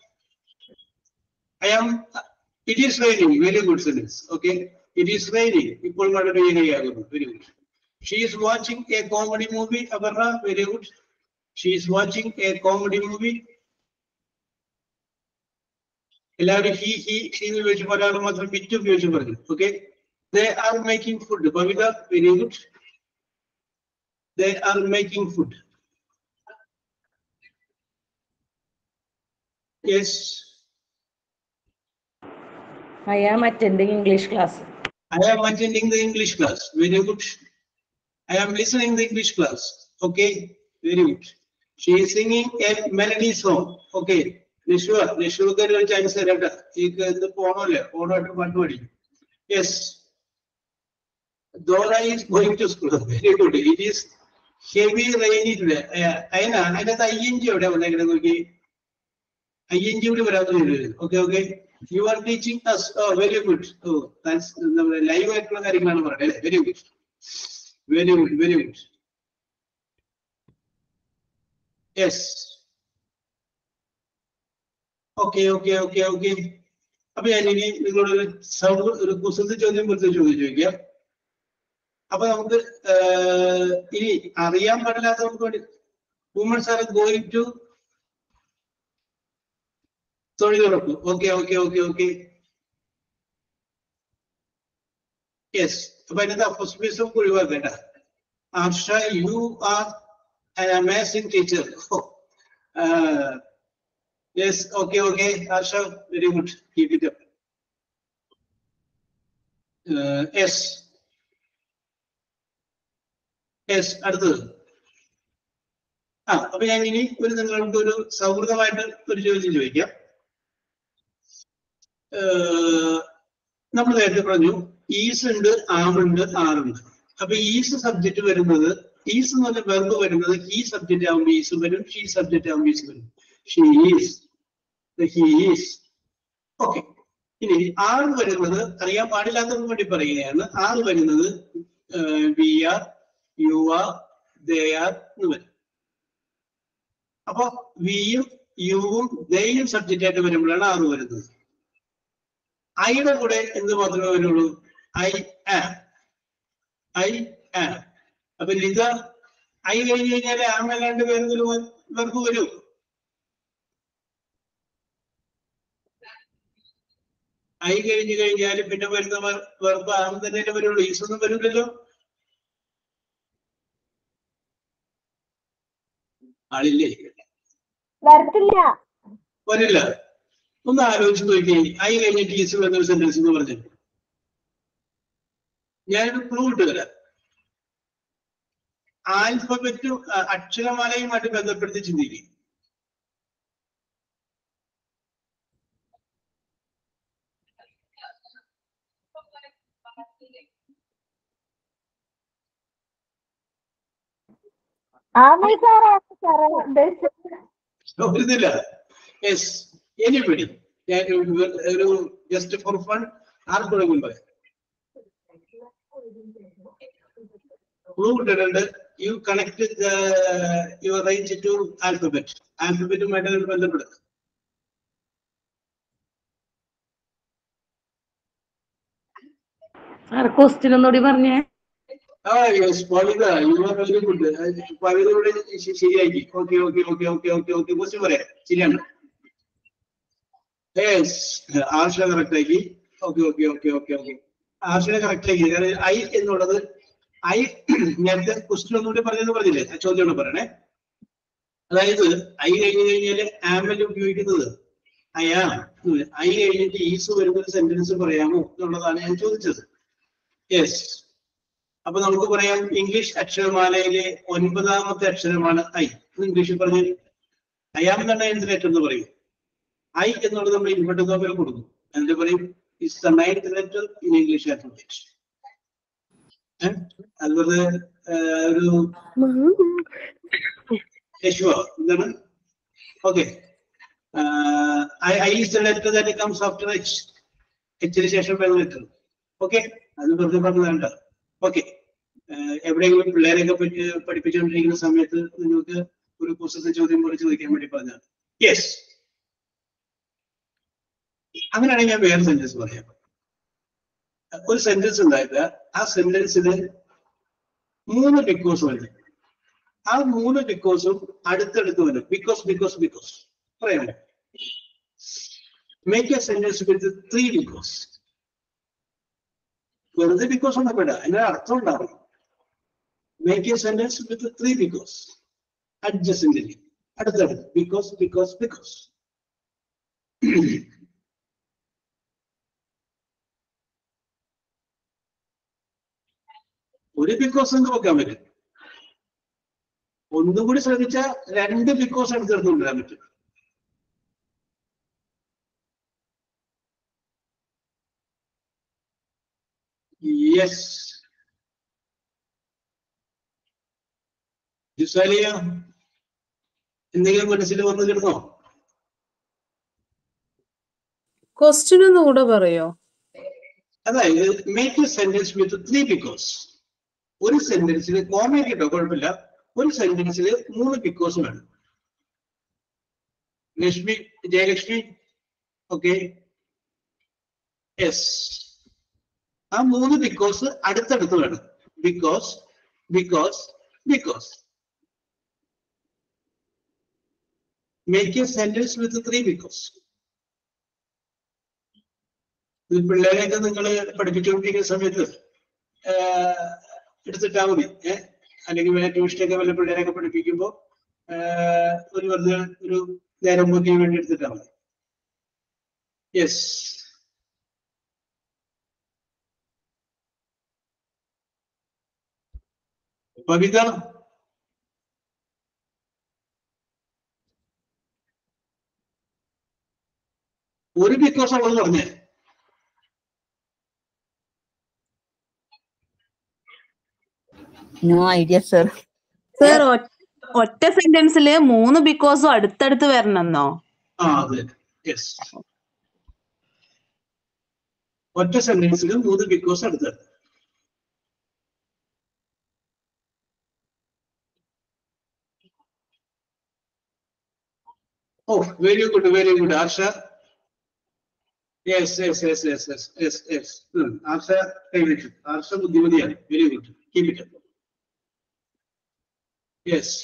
I am. It is raining. Very good sentence. Okay. It is raining. ഇപ്പോൾ മഴ പെയ്യുകയാകുന്നു. Very good. She is watching a comedy movie. Aparna. Very good. She is watching a comedy movie. എല്ലാവരും he he she എന്ന് ഉപയോഗിച്ച് ഒരാൾ മാത്രം ബിറ്റ് ഉപയോഗിച്ച് പറഞ്ഞു okay they are making food Pavitha very good they are making food yes
I am attending English class.
I am attending the English class. Very good. I am listening the English class. Okay. Very good. She is singing a melody song. Okay. Nishu നിഷുക്ക് ഒരു chance തരട്ടെ ഈ ഇത് പോണല്ലേ പോണോട്ട് പാട്ട് പഠിക്കും yes Dora is going to school very good it is heavy rainy today അതിനാ അതിനകത്ത് ഐ എൻ ജി എവിടെ വന്നേക്കണേ നോക്കി ഐ എൻ ജി കൂടി വരാത്ത okay okay you are teaching us very good ഓ നമ്മുടെ ലൈവ് ആയിട്ടുള്ള കാര്യങ്ങളാണ് പറയുന്നത് അല്ലേ very good very good very good yes okay okay okay okay അപ്പൊ ഞാൻ ഇനി നിങ്ങളോട് ഒരു സൗ- ഒരു കുസൃതി ചോദ്യം പോലത്തെ ചോദ്യം ചോദിക്കാം അപ്പൊ നമുക്ക് ഏർ, ഇനി അറിയാൻ പാടില്ലാത്ത നമുക്ക് വേണ്ടി വുമൺസ് ആർ ഗോയിങ് ടു തൊഴിലുറപ്പ് okay okay okay okay yes അപ്പൊ അതിനകത്ത് അപ്പോസ്പീസും ഒഴിവാക്കേണ്ട Arsha you are an amazing teacher yes okay okay Arsha very good keep it up yes yes അടുത്തത് ആ അപ്പൊ ഞാൻ ഇനി ഒരു നിങ്ങൾക്ക് ഒരു സൗഹൃദമായിട്ട് ഒരു ചോദ്യം ചോദിക്കാം നമ്മൾ നേരത്തെ പറഞ്ഞു ഈസ് ഉണ്ട് ആമുണ്ട് ആറുണ്ട് അപ്പൊ ഈസ് സബ്ജക്ട് വരുന്നത് ഈസ് എന്ന് പറഞ്ഞ വെർബ് വരുന്നത് ഹീ സബ്ജക്റ്റ് ആകുമ്പോൾ ഈസ് വരും ഷീ സബ്ജക്റ്റ് ആകുമ്പോൾ ഈസ് വരും she is he is okay ഇനി ആറ് വരുന്നത് അറിയാൻ പാടില്ലാത്തതിന് വേണ്ടി പറയുകയാണ് ആറ് വരുന്നത് we are you are they are എന്ന് വരും അപ്പൊ വിയും യുവും ദയും സബ്ജക്റ്റ് ആയിട്ട് വരുമ്പോഴാണ് ആറ് വരുന്നത് ഐയുടെ കൂടെ എന്ത് മാത്രമേ വരുള്ളൂ ഐ ആം ഐ ആം അപ്പൊ ലിത ഐ കഴിഞ്ഞ് കഴിഞ്ഞാൽ ആം അല്ലാണ്ട് വേറെന്തെങ്കിലും വെറുപ്പ് വരും ഐ കഴിഞ്ഞു കഴിഞ്ഞാൽ പിന്നെ വരുന്ന വെറുപ്പ് ആം തന്നെ വരുള്ളൂ ഈസൊന്നും വരില്ലല്ലോ ആളില്ലേ
വരത്തില്ല
വരില്ല ഒന്ന് ആലോചിച്ച് നോക്കി ഐ കഴിഞ്ഞിട്ട് ഈസ് വരുന്ന സെന്റൻസ് എന്ന് പറഞ്ഞു ഞാനൊരു ക്ലൂ ഇട്ട് തരാം ആൽഫബറ്റും അഹ് അക്ഷരമാലയുമായിട്ട് ബന്ധപ്പെടുത്തി ചിന്തിക്കും
ആമി സാറാണ് സാറേ ഉദ്ദേശിച്ചത്
ഒരിതില്ല യെസ് എനിബഡി ഞാൻ ഒരു- ഒരു ജസ്റ്റ് ഫോർ ഫൺ ആർക്കും പറയാം ക്ലൂ ഇട്ടിട്ടുണ്ട് you connect your range to alphabet ആൽഫബറ്റുമായിട്ട് ബന്ധപ്പെടുക
സാർ ക്വസ്റ്റ്യൻ ഒന്നുകൂടി പറഞ്ഞേ
ആ yes Pavitha you are very good പവിതയുടെ ശ- ശരിയാക്കി okay okay okay okay okay okay question പറയാം ശരിയാണ് യെസ് ആർഷ കറക്റ്റ് ആക്കി okay okay okay okay okay ആർഷനെ കറക്റ്റ് ആക്കി അതായത് ഐ എന്നുള്ളത് ഐ നേരത്തെ ക്വസ്റ്റ്യൻ ഒന്നുകൂടി പറഞ്ഞെന്ന് പറഞ്ഞില്ലേ ആ ചോദ്യം ഒന്ന് പറയണേ അതായത് ഐ കഴിഞ്ഞു കഴിഞ്ഞാല് ആമൽ ഉപയോഗിക്കുന്നത് അയാ ഐ കഴിഞ്ഞിട്ട് ഈസ് വരുന്ന ഒരു സെന്റൻസ് പറയാമോ എന്നുള്ളതാണ് ഞാൻ ചോദിച്ചത് യെസ് അപ്പൊ നമുക്ക് പറയാം ഇംഗ്ലീഷ് അക്ഷരമാലയിലെ ഒൻപതാമത്തെ അക്ഷരമാണ് ഐ ഇംഗ്ലീഷിൽ പറഞ്ഞ് അയാം തന്നെ ലെറ്റർ എന്ന് പറയും ഐ എന്നുള്ളത് നമ്മൾ ഇൻവെർട്ട് നോക്കൽ കൊടുക്കും എന്നിട്ട് പറയും is the ninth letter in English alphabet അതുപോലെ ഏഹ്, ഒരു യശുവ എന്താണ് okay I I is the letter that comes after H എച്ചിന് ശേഷം വരുന്ന ലെറ്റർ ഓക്കെ അത് വെറുതെ പറഞ്ഞതല്ല ഓക്കെ എവിടെയെങ്കിലും പിള്ളേരെയൊക്കെ പറ്റി പഠിപ്പിച്ചുകൊണ്ടിരിക്കുന്ന സമയത്ത് നിങ്ങൾക്ക് ഒരു പുസ്തക ചോദ്യം പോലെ ചോദിക്കാൻ വേണ്ടി പറഞ്ഞതാണ് യെസ് അങ്ങനെയാണെങ്കിൽ ഞാൻ വേറെ സെന്റൻസ് പറയാം ഒരു സെന്റൻസ് ഉണ്ടായിട്ട് ആ സെന്റൻസിന് മൂന്ന് ബിക്കോസ് വരും ആ മൂന്ന് ബിക്കോസും അടുത്തടുത്ത് വരും ബിക്കോസ് ബിക്കോസ് ബിക്കോസ് പറയാമോ make a sentence with three because വെറുതെ ബിക്കോസ് ഒന്നും വേണ്ട അതിന് അർത്ഥം ഉണ്ടാവും make a sentence with three because adjacent അടുത്തടുത്ത് ബിക്കോസ് ബിക്കോസ് ബിക്കോസ് ഒരു ബിക്കോസ് എന്ന് നോക്കാൻ പറ്റും ഒന്നും കൂടി ശ്രദ്ധിച്ചാൽ രണ്ട് ബിക്കോസ് അടുത്തടുത്ത് കൊണ്ടുവരാൻ പറ്റും യെസ് ജുസാലിയ എന്തെങ്കിലും മനസ്സിൽ വന്നു കിടന്നോ
ക്വസ്റ്റ്യൻ ഒന്നും കൂടെ പറയോ
അതായത് make a sentence with three because ഒരു സെന്റൻസിൽ കോമ കേട്ടോ കുഴപ്പമില്ല ഒരു സെന്റൻസിൽ മൂന്ന് ബിക്കോസ് വേണം ലക്ഷ്മി ജയലക്ഷ്മി ഓക്കെ യെസ് ആ മൂന്ന് ബിക്കോസ് അടുത്തടുത്ത് വേണം because because because make a sentence with three because ഇത് പിള്ളേരെയൊക്കെ നിങ്ങൾ പഠിപ്പിച്ചുകൊണ്ടിരിക്കുന്ന സമയത്ത് ആഹ് എടുത്തിട്ടാ മതി ഏഹ് അല്ലെങ്കിൽ വല്ല ട്യൂഷനൊക്കെ വല്ല പിള്ളേരെയൊക്കെ പഠിപ്പിക്കുമ്പോൾ ഒരു വെറുതെ ഒരു നേരം പോക്കിന് വേണ്ടി എടുത്തിട്ടാ മതി യെസ് പവിത ഒരു ബിക്കോസ് അവൾ പറഞ്ഞേ
നോ ഐഡിയ സർ
സർ ഒറ്റ സെന്റൻസില് മൂന്ന് ബിക്കോസും അടുത്തടുത്ത് വരണമെന്നോ
ആ അതെ യെസ് ഒറ്റ സെന്റൻസിൽ മൂന്ന് ബിക്കോസ് അടുത്തടുത്ത് oh very good very good Arsha yes yes yes yes yes yes yes Arsha കൈവച്ചു ആർഷ ബുദ്ധിമതിയാണ് very good keep it yes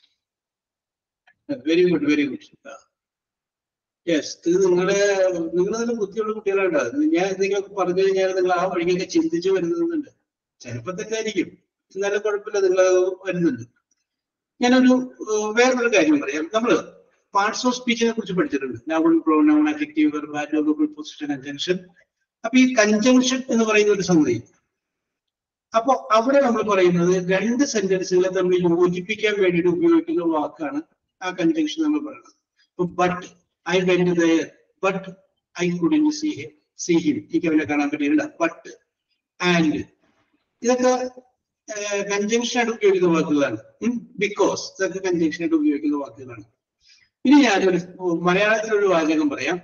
very good very good yes ഇത് നിങ്ങളുടെ നിങ്ങൾ നല്ല ബുദ്ധിയുള്ള കുട്ടികളാണ് ഞാൻ എന്തെങ്കിലുമൊക്കെ പറഞ്ഞു കഴിഞ്ഞാൽ നിങ്ങൾ ആ വഴിക്കൊക്കെ ചിന്തിച്ചു വരുന്നുണ്ട് ചിലപ്പോ തെറ്റായിരിക്കും എന്നാലും കുഴപ്പമില്ല നിങ്ങൾ വരുന്നുണ്ട് ഞാനൊരു ഏഹ്, വേറൊരു കാര്യം പറയാം നമ്മള് പാർട്സ് ഓഫ് സ്പീച്ചിനെ കുറിച്ച് പഠിച്ചിട്ടുണ്ട് noun pronoun adjective verb adverb position conjunction അപ്പൊ ഈ കൺജങ്ഷൻ എന്ന് പറയുന്ന ഒരു സംഗതി അപ്പൊ അവിടെ നമ്മൾ പറയുന്നത് രണ്ട് സെന്റൻസുകളെ തമ്മിൽ യോജിപ്പിക്കാൻ വേണ്ടിയിട്ട് ഉപയോഗിക്കുന്ന വാക്കാണ് ആ കൺജങ്ഷൻ നമ്മൾ പറയുന്നത് ഇപ്പൊ but I went there but I couldn't see see him എനിക്ക് അവനെ കാണാൻ പറ്റിയില്ല ബട്ട് ആൻഡ് ഇതൊക്കെ കൺജങ്ഷൻ ആയിട്ട് ഉപയോഗിക്കുന്ന വാക്കുകളാണ് ബിക്കോസ് ഇതൊക്കെ കൺജങ്ഷൻ ആയിട്ട് ഉപയോഗിക്കുന്ന വാക്കുകളാണ് ഇനി ഞാനൊരു മലയാളത്തിലൊരു വാചകം പറയാം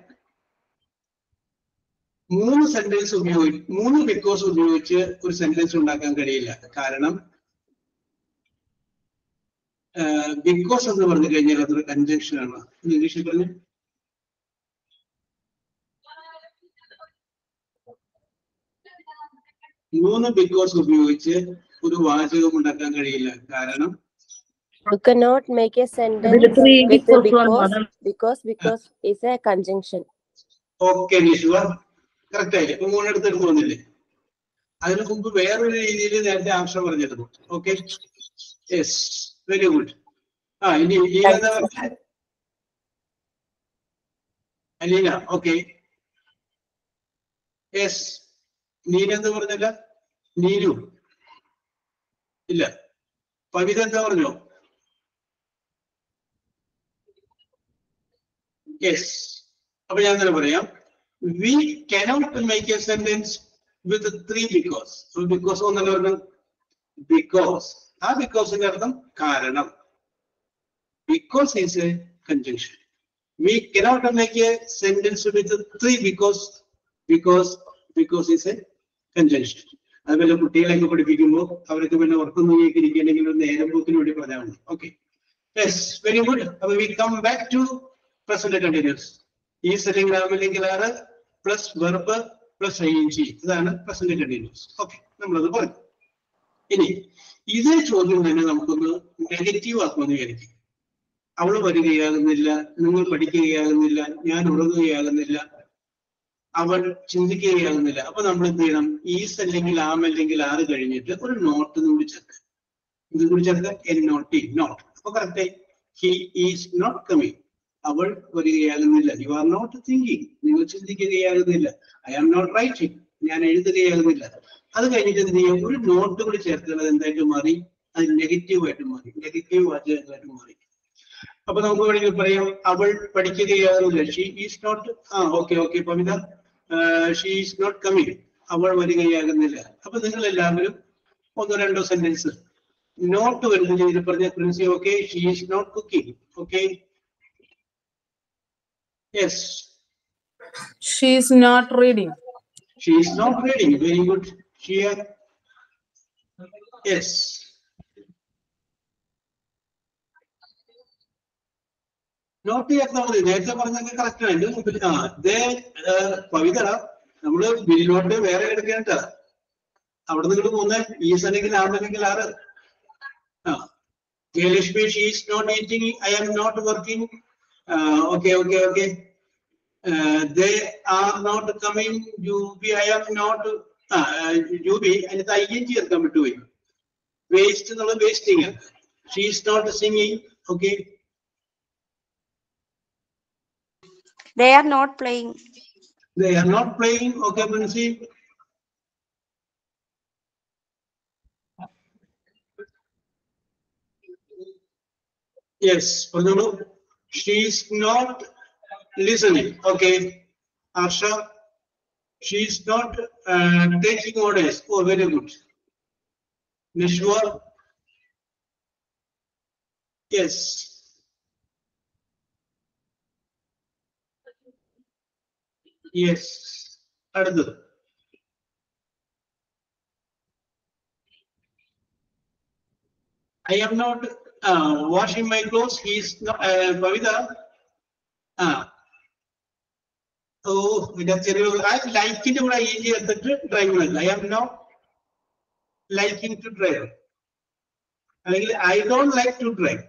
മൂന്ന് സെന്റൻസ് ഉപയോഗി മൂന്ന് ബിക്കോസ് ഉപയോഗിച്ച് ഒരു സെന്റൻസ് ഉണ്ടാക്കാൻ കഴിയില്ല കാരണം ബിക്കോസ് എന്ന് പറഞ്ഞു കഴിഞ്ഞാൽ അതൊരു കൺജങ്ഷൻ ആണ് ഇംഗ്ലീഷിൽ പറഞ്ഞു മൂന്ന് ബിക്കോസ് ഉപയോഗിച്ച് ഒരു വാചകം ഉണ്ടാക്കാൻ കഴിയില്ല കാരണം
You cannot make a sentence
അതില് three
with
because one
because
model.
because because is a conjunction.
Okay Nishuva correct ആയില്ലേ ഇപ്പൊ മൂന്നെടുത്ത് എടുത്ത് വന്നില്ലേ അതിനു മുമ്പ് വേറൊരു രീതിയിൽ നേരത്തെ ആവശ്യം പറഞ്ഞിരുന്നു ഓക്കെ യെസ് വെരി ഗുഡ് ആ ഇനി ലീന എന്താ പറഞ്ഞേ അലീന ഓക്കെ യെസ് നീന എന്താ പറഞ്ഞല്ല നീരു ഇല്ല പവിത എന്താ പറഞ്ഞോ യെസ് അപ്പൊ ഞാൻ തന്നെ പറയാം we cannot make a sentence with three because because ഒന്നല്ല പറഞ്ഞു ബിക്കോസ് ആ ബിക്കോസിന്റെ അർത്ഥം കാരണം because is a conjunction we cannot make a sentence with three because because because is a conjunction അതുപോലെ കുട്ടികളെയൊക്കെ പഠിപ്പിക്കുമ്പോൾ അവർക്ക് പിന്നെ ഉറക്കം നീക്കി ഇരിക്കണമെങ്കിൽ ഒരു നേരം പോക്കിന് വേണ്ടി പറഞ്ഞാൽ മതി ഓക്കെ യെസ് വെരി ഗുഡ് അപ്പൊ we come back to present continuous ഈ സെറ്റിംഗ് അല്ലെങ്കിൽ are plus verb plus I N G ഇതാണ് പ്രസന്റ് കണ്ടിന്യൂസ് ഓക്കെ നമ്മളത് പറഞ്ഞു ഇനി ഇതേ ചോദ്യം തന്നെ നമുക്കൊന്ന് നെഗറ്റീവ് ആക്കുമെന്ന് വിചാരിക്കും അവള് വരികയാകുന്നില്ല നിങ്ങൾ പഠിക്കുകയാകുന്നില്ല ഞാൻ ഉറങ്ങുകയാകുന്നില്ല അവൾ ചിന്തിക്കുകയാകുന്നില്ല അപ്പൊ നമ്മൾ എന്ത് ചെയ്യണം ഈസ് അല്ലെങ്കിൽ ആം അല്ലെങ്കിൽ ആറ് കഴിഞ്ഞിട്ട് ഒരു നോട്ട് കൂടി ചേർക്കുക ഇത് കൂടി ചേർക്കുക എൻ നോട്ട് ഇ നോട്ട് അപ്പൊ correct he is not coming അവൾ വരികയാകുന്നില്ല യു ആർ നോട്ട് തിങ്കിങ് നിങ്ങൾ ചിന്തിക്കുകയാകുന്നില്ല ഐ ആം നോട്ട് റൈറ്റിംഗ് ഞാൻ എഴുതുകയാകുന്നില്ല അത് കഴിഞ്ഞിട്ട് എന്ത് ചെയ്യും ഒരു നോട്ട് കൂടി ചേർക്കുന്നത് എന്തായിട്ട് മാറി അത് നെഗറ്റീവ് ആയിട്ട് മാറി നെഗറ്റീവ് വാചകങ്ങളായിട്ട് മാറി അപ്പൊ നമുക്ക് വേണമെങ്കിൽ പറയാം അവൾ പഠിക്കുകയാകുന്നില്ല she is not ah okay okay Pavitha she is not coming അവൾ വരികയാകുന്നില്ല അപ്പൊ നിങ്ങൾ എല്ലാവരും ഒന്നോ രണ്ടോ സെന്റൻസ് നോട്ട് വരുന്ന രീതിയിൽ പറഞ്ഞ Princy okay she is not cooking okay yes
She is not reading.
She is not reading. Very good. Shia. Yes. Not ചേർത്താൽ മതി നേരത്തെ പറഞ്ഞൊക്കെ കറക്റ്റ് ആണ് എന്റെ മുമ്പിൽ ആ ഇതേ കവിത നമ്മള് ബില്ലോട്ട് വേറെ എടുക്കേണ്ട അവിടെ നിന്ന് ഇങ്ങോട്ട് പോകുന്ന ഈസ് അല്ലെങ്കിൽ ആം അല്ലെങ്കിൽ are ah Jayalakshmi she is not eating I am not working okay okay okay they are not coming you be i am not uh, you be അതിനകത്ത് ഐ എൻ ജി ചേർക്കാൻ വിട്ടുപോയി വേസ്റ്റ് എന്നുള്ള wasting she is not singing okay
They are not playing.
they are not playing okay Princy yes പറഞ്ഞോളൂ she is not listening okay Asha she is not uh, taking orders oh very good Nishwa yes yes അടുത്തത് I am not uh, washing my clothes. He is not, uh, Bhavita. Ah. Oh ഇതിന്റെ ചെറിയ ആ ലൈക്കിന്റെ കൂടെ I G എടുത്തിട്ട് drive I am not liking to drive അല്ലെങ്കിൽ I don't like to drive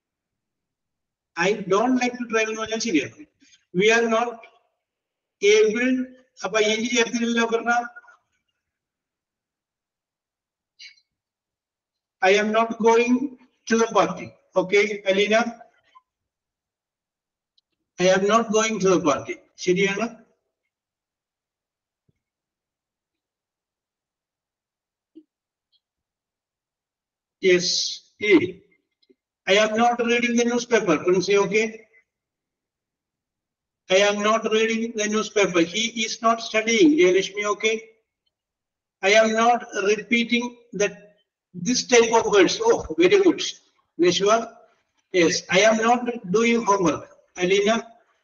I don't like to drive എന്ന് പറഞ്ഞാൽ ശരിയാണ് വി ആർ നോട്ട് ഏബിൾ അപ്പൊ ഐ ജി ചേർത്തില്ലല്ലോ പറഞ്ഞ I am not going to the party. Okay, Alina? I am not going to the party. ശരിയാണ് Yes. E. I am not reading the newspaper. Can you say okay? I am not reading the newspaper. He is not studying. Jayalakshmi, okay? I am not repeating that this type of words. Oh, very good. Neshwa? Yes. I am not doing homework. Alina?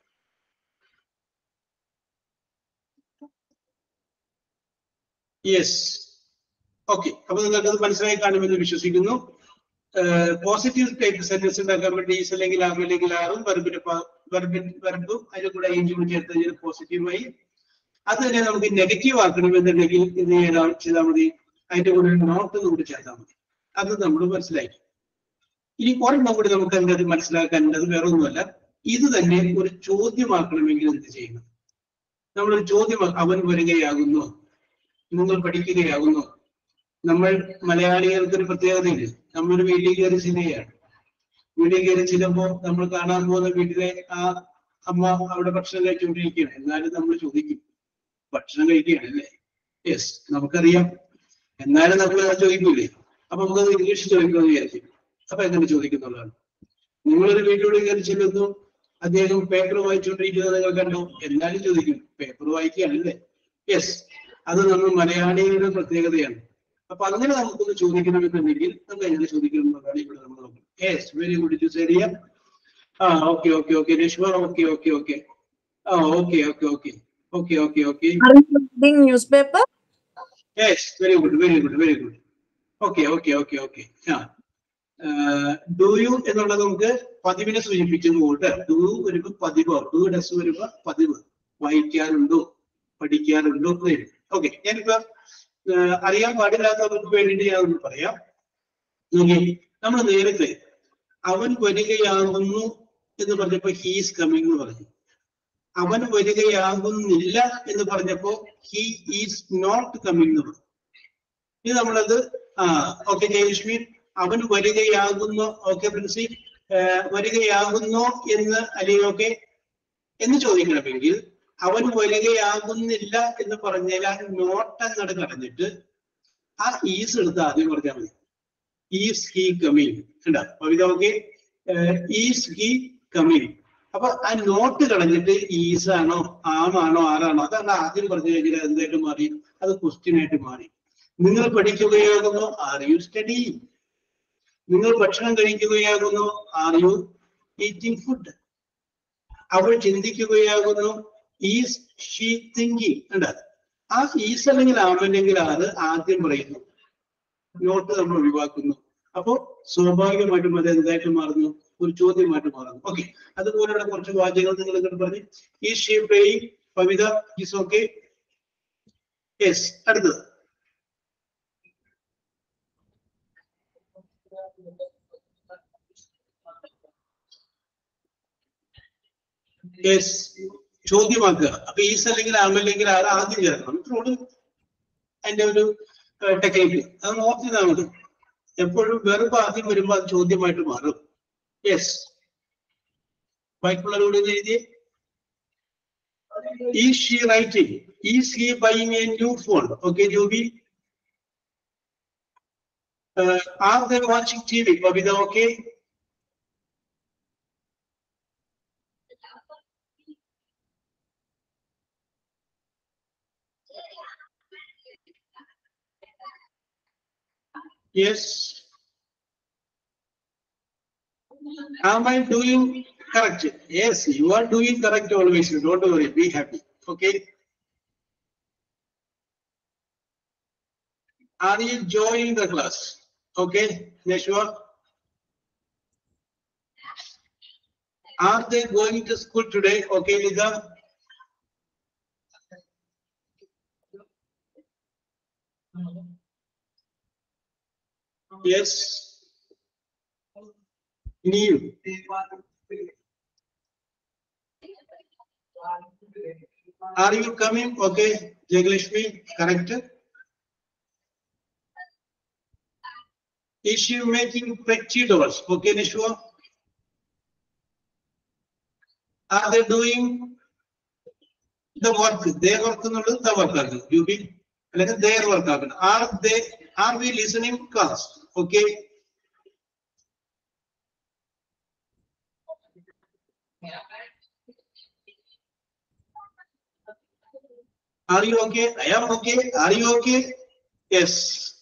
Yes okay അപ്പൊ നിങ്ങൾക്ക് അത് മനസ്സിലായി കാണുമെന്ന് വിശ്വസിക്കുന്നു positive type sentence ഉണ്ടാക്കാൻ വേണ്ടി is അല്ലെങ്കിൽ am അല്ലെങ്കിൽ ആറും വെർബിന് വെർബിൻ വെർബും അതിന്റെ കൂടെ ഏഞ്ചും ചേർത്ത് കഴിഞ്ഞാൽ പോസിറ്റീവായി അത് തന്നെ നമുക്ക് നെഗറ്റീവ് ആക്കണമെന്നുണ്ടെങ്കിൽ ഇത് ചെയ്താൽ ചെയ്താൽ മതി അതിന്റെ കൂടെ നോട്ട് കൂടി ചേർത്താൽ മതി അത് നമ്മൾ മനസ്സിലാക്കി ഇനി ഒരെണ്ണം കൂടി നമുക്ക് അതിൻ്റെ അത് മനസ്സിലാക്കാനുള്ളത് വേറെ ഒന്നുമല്ല ഇത് തന്നെ ഒരു ചോദ്യമാക്കണമെങ്കിൽ എന്ത് ചെയ്യണം നമ്മളൊരു ചോദ്യം അവൻ വരികയാകുന്നു നിങ്ങൾ പഠിക്കുകയാകുന്നു നമ്മൾ മലയാളികൾക്ക് ഒരു പ്രത്യേകതയുണ്ട് നമ്മൾ വീട്ടിൽ കയറി ചിലയാണ് വീട്ടിൽ കയറി ചിലപ്പോ നമ്മൾ കാണാൻ പോകുന്ന വീട്ടിലെ ആ അമ്മ അവിടെ ഭക്ഷണം കഴിച്ചുകൊണ്ടിരിക്കുകയാണ് എന്നാലും നമ്മൾ ചോദിക്കും ഭക്ഷണം കഴിക്കുകയാണ് അല്ലേ യെസ് നമുക്കറിയാം എന്നാലും നമ്മൾ അത് ചോദിക്കൂലേ അപ്പൊ നമുക്കത് ഇംഗ്ലീഷ് ചോദിക്കുമെന്ന് വിചാരിച്ചു അപ്പൊ എങ്ങനെ ചോദിക്കുന്നുള്ളതാണ് നിങ്ങളൊരു വീട്ടിലൂടെ കയറി ചെല്ലുന്നു അദ്ദേഹം പേപ്പർ വായിച്ചുകൊണ്ടിരിക്കുന്നത് നിങ്ങൾ കണ്ടു എന്നാലും ചോദിക്കും പേപ്പർ വായിക്കുകയാണല്ലേ യെസ് അത് നമ്മൾ മലയാളികളുടെ പ്രത്യേകതയാണ് അപ്പൊ അങ്ങനെ നമുക്കൊന്ന് ചോദിക്കണമെന്നുണ്ടെങ്കിൽ നമുക്ക് എങ്ങനെ ചോദിക്കണം എന്നതാണ് ഇവിടെ നമ്മൾ നോക്കുന്നത് യെസ് വെരി ഗുഡ് ടു സെറിയ ആ okay okay okay Rashma okay okay okay ആ okay okay okay okay okay okay
Are you reading newspaper?
Yes very good very good very good okay okay okay okay ah do you എന്നുള്ളത് നമുക്ക് പതിവിനെ സൂചിപ്പിച്ചതുകൊണ്ട് do വരുമ്പോ പതിവ് do does വരുമ്പോ പതിവ് വായിക്കാറുണ്ടോ പഠിക്കാറുണ്ടോ എന്ന് വരും okay ഞാനിപ്പോ ഏഹ്, അറിയാൻ പാടില്ലാത്തവർക്ക് വേണ്ടിയിട്ട് ഞാൻ ഒന്ന് പറയാം നോക്കി നമ്മൾ നേരത്തെ അവൻ വരികയാകുന്നു എന്ന് പറഞ്ഞപ്പോ ഹീസ് കമ്മിങ് എന്ന് പറഞ്ഞു അവൻ വരികയാകുന്നില്ല എന്ന് പറഞ്ഞപ്പോ ഹി ഈസ് നോട്ട് കമ്മിങ് എന്ന് പറഞ്ഞു ഇത് നമ്മളത് ആ ഓക്കെ ജയലക്ഷ്മി അവൻ വരികയാകുന്നു ഓക്കെ പ്രിൻസി ഏഹ്, വരികയാകുന്നോ എന്ന് അല്ലെങ്കിൽ ഓക്കെ എന്ന് ചോദിക്കണമെങ്കിൽ അവൻ വരികയാകുന്നില്ല എന്ന് പറഞ്ഞാൽ ആ നോട്ട് അങ്ങോട്ട് കടഞ്ഞിട്ട് ആ ഈസ് എടുത്ത് ആദ്യം പറഞ്ഞാൽ മതി ഈസ് ഹി കമ്മിങ് കണ്ടോ Kavitha okay is he coming അപ്പൊ ആ നോട്ട് കളഞ്ഞിട്ട് ഈസ് ആണോ ആമാണോ ആരാണോ അതാണ് ആദ്യം പറഞ്ഞു കഴിഞ്ഞാൽ എന്തായിട്ട് മാറി അത് ക്വസ്റ്റ്യൻ ആയിട്ട് മാറി നിങ്ങൾ പഠിക്കുകയാകുന്നു ആർ യു സ്റ്റഡി നിങ്ങൾ ഭക്ഷണം കഴിക്കുകയാകുന്നു ആർ യു ഈറ്റിംഗ് ഫുഡ് അവൾ ചിന്തിക്കുകയാകുന്നു ഈസ് ഷീ തിങ്കിങ് ഉണ്ട് ആ ഈസ് അല്ലെങ്കിൽ ആമല്ലെങ്കിൽ അത് ആദ്യം പറയുന്നു നോട്ട് നമ്മൾ ഒഴിവാക്കുന്നു അപ്പോ സ്വാഭാവികമായിട്ടും അത് എന്തായിട്ട് മാറുന്നു ഒരു ചോദ്യമായിട്ട് മാറുന്നു ഓക്കെ അതുപോലെയുള്ള കുറച്ച് വാചകങ്ങൾ നിങ്ങൾ ഇങ്ങോട്ട് പറഞ്ഞു ഈ she playing Kavitha is okay yes അടുത്തത് യെസ് ചോദ്യമാക്കുക അപ്പൊ ഈസ് അല്ലെങ്കിൽ ആമല്ലെങ്കിൽ ആര് ആദ്യം ചേർക്കണം ഇത്രയോട് അതിന്റെ ഒരു ടെക്നിക്ക് അത് നോക്കിയതാണ് മതി എപ്പോഴും വെറും ആദ്യം വരുമ്പോൾ അത് ചോദ്യമായിട്ട് മാറും യെസ് ബാക്കിയുള്ളവരോട് ഇത് എഴുതിയേ is she writing is he buying a new phone okay Joby are they watching T V Kavitha okay Yes. Am I doing correct? Yes, you are doing correct always. Don't worry, be happy. Okay. Are you enjoying the class? Okay, Neshwa. Are they going to school today? Okay, Lida. Yes. New. Are you coming? Okay, Jagalashmi, correct? Is she making pretty dolls? Okay, Nishwa? Are they doing the work? Their work എന്നുള്ളത് the work ആണ്. You be അല്ലെങ്കിൽ their work ആക്കണം. Are they, are we listening class? Okay, Are you okay? I am okay. Are you okay? Yes.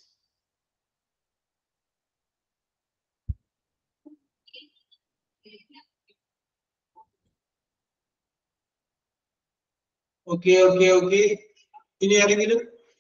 Okay, okay, okay. ഇനി ആരെങ്കിലും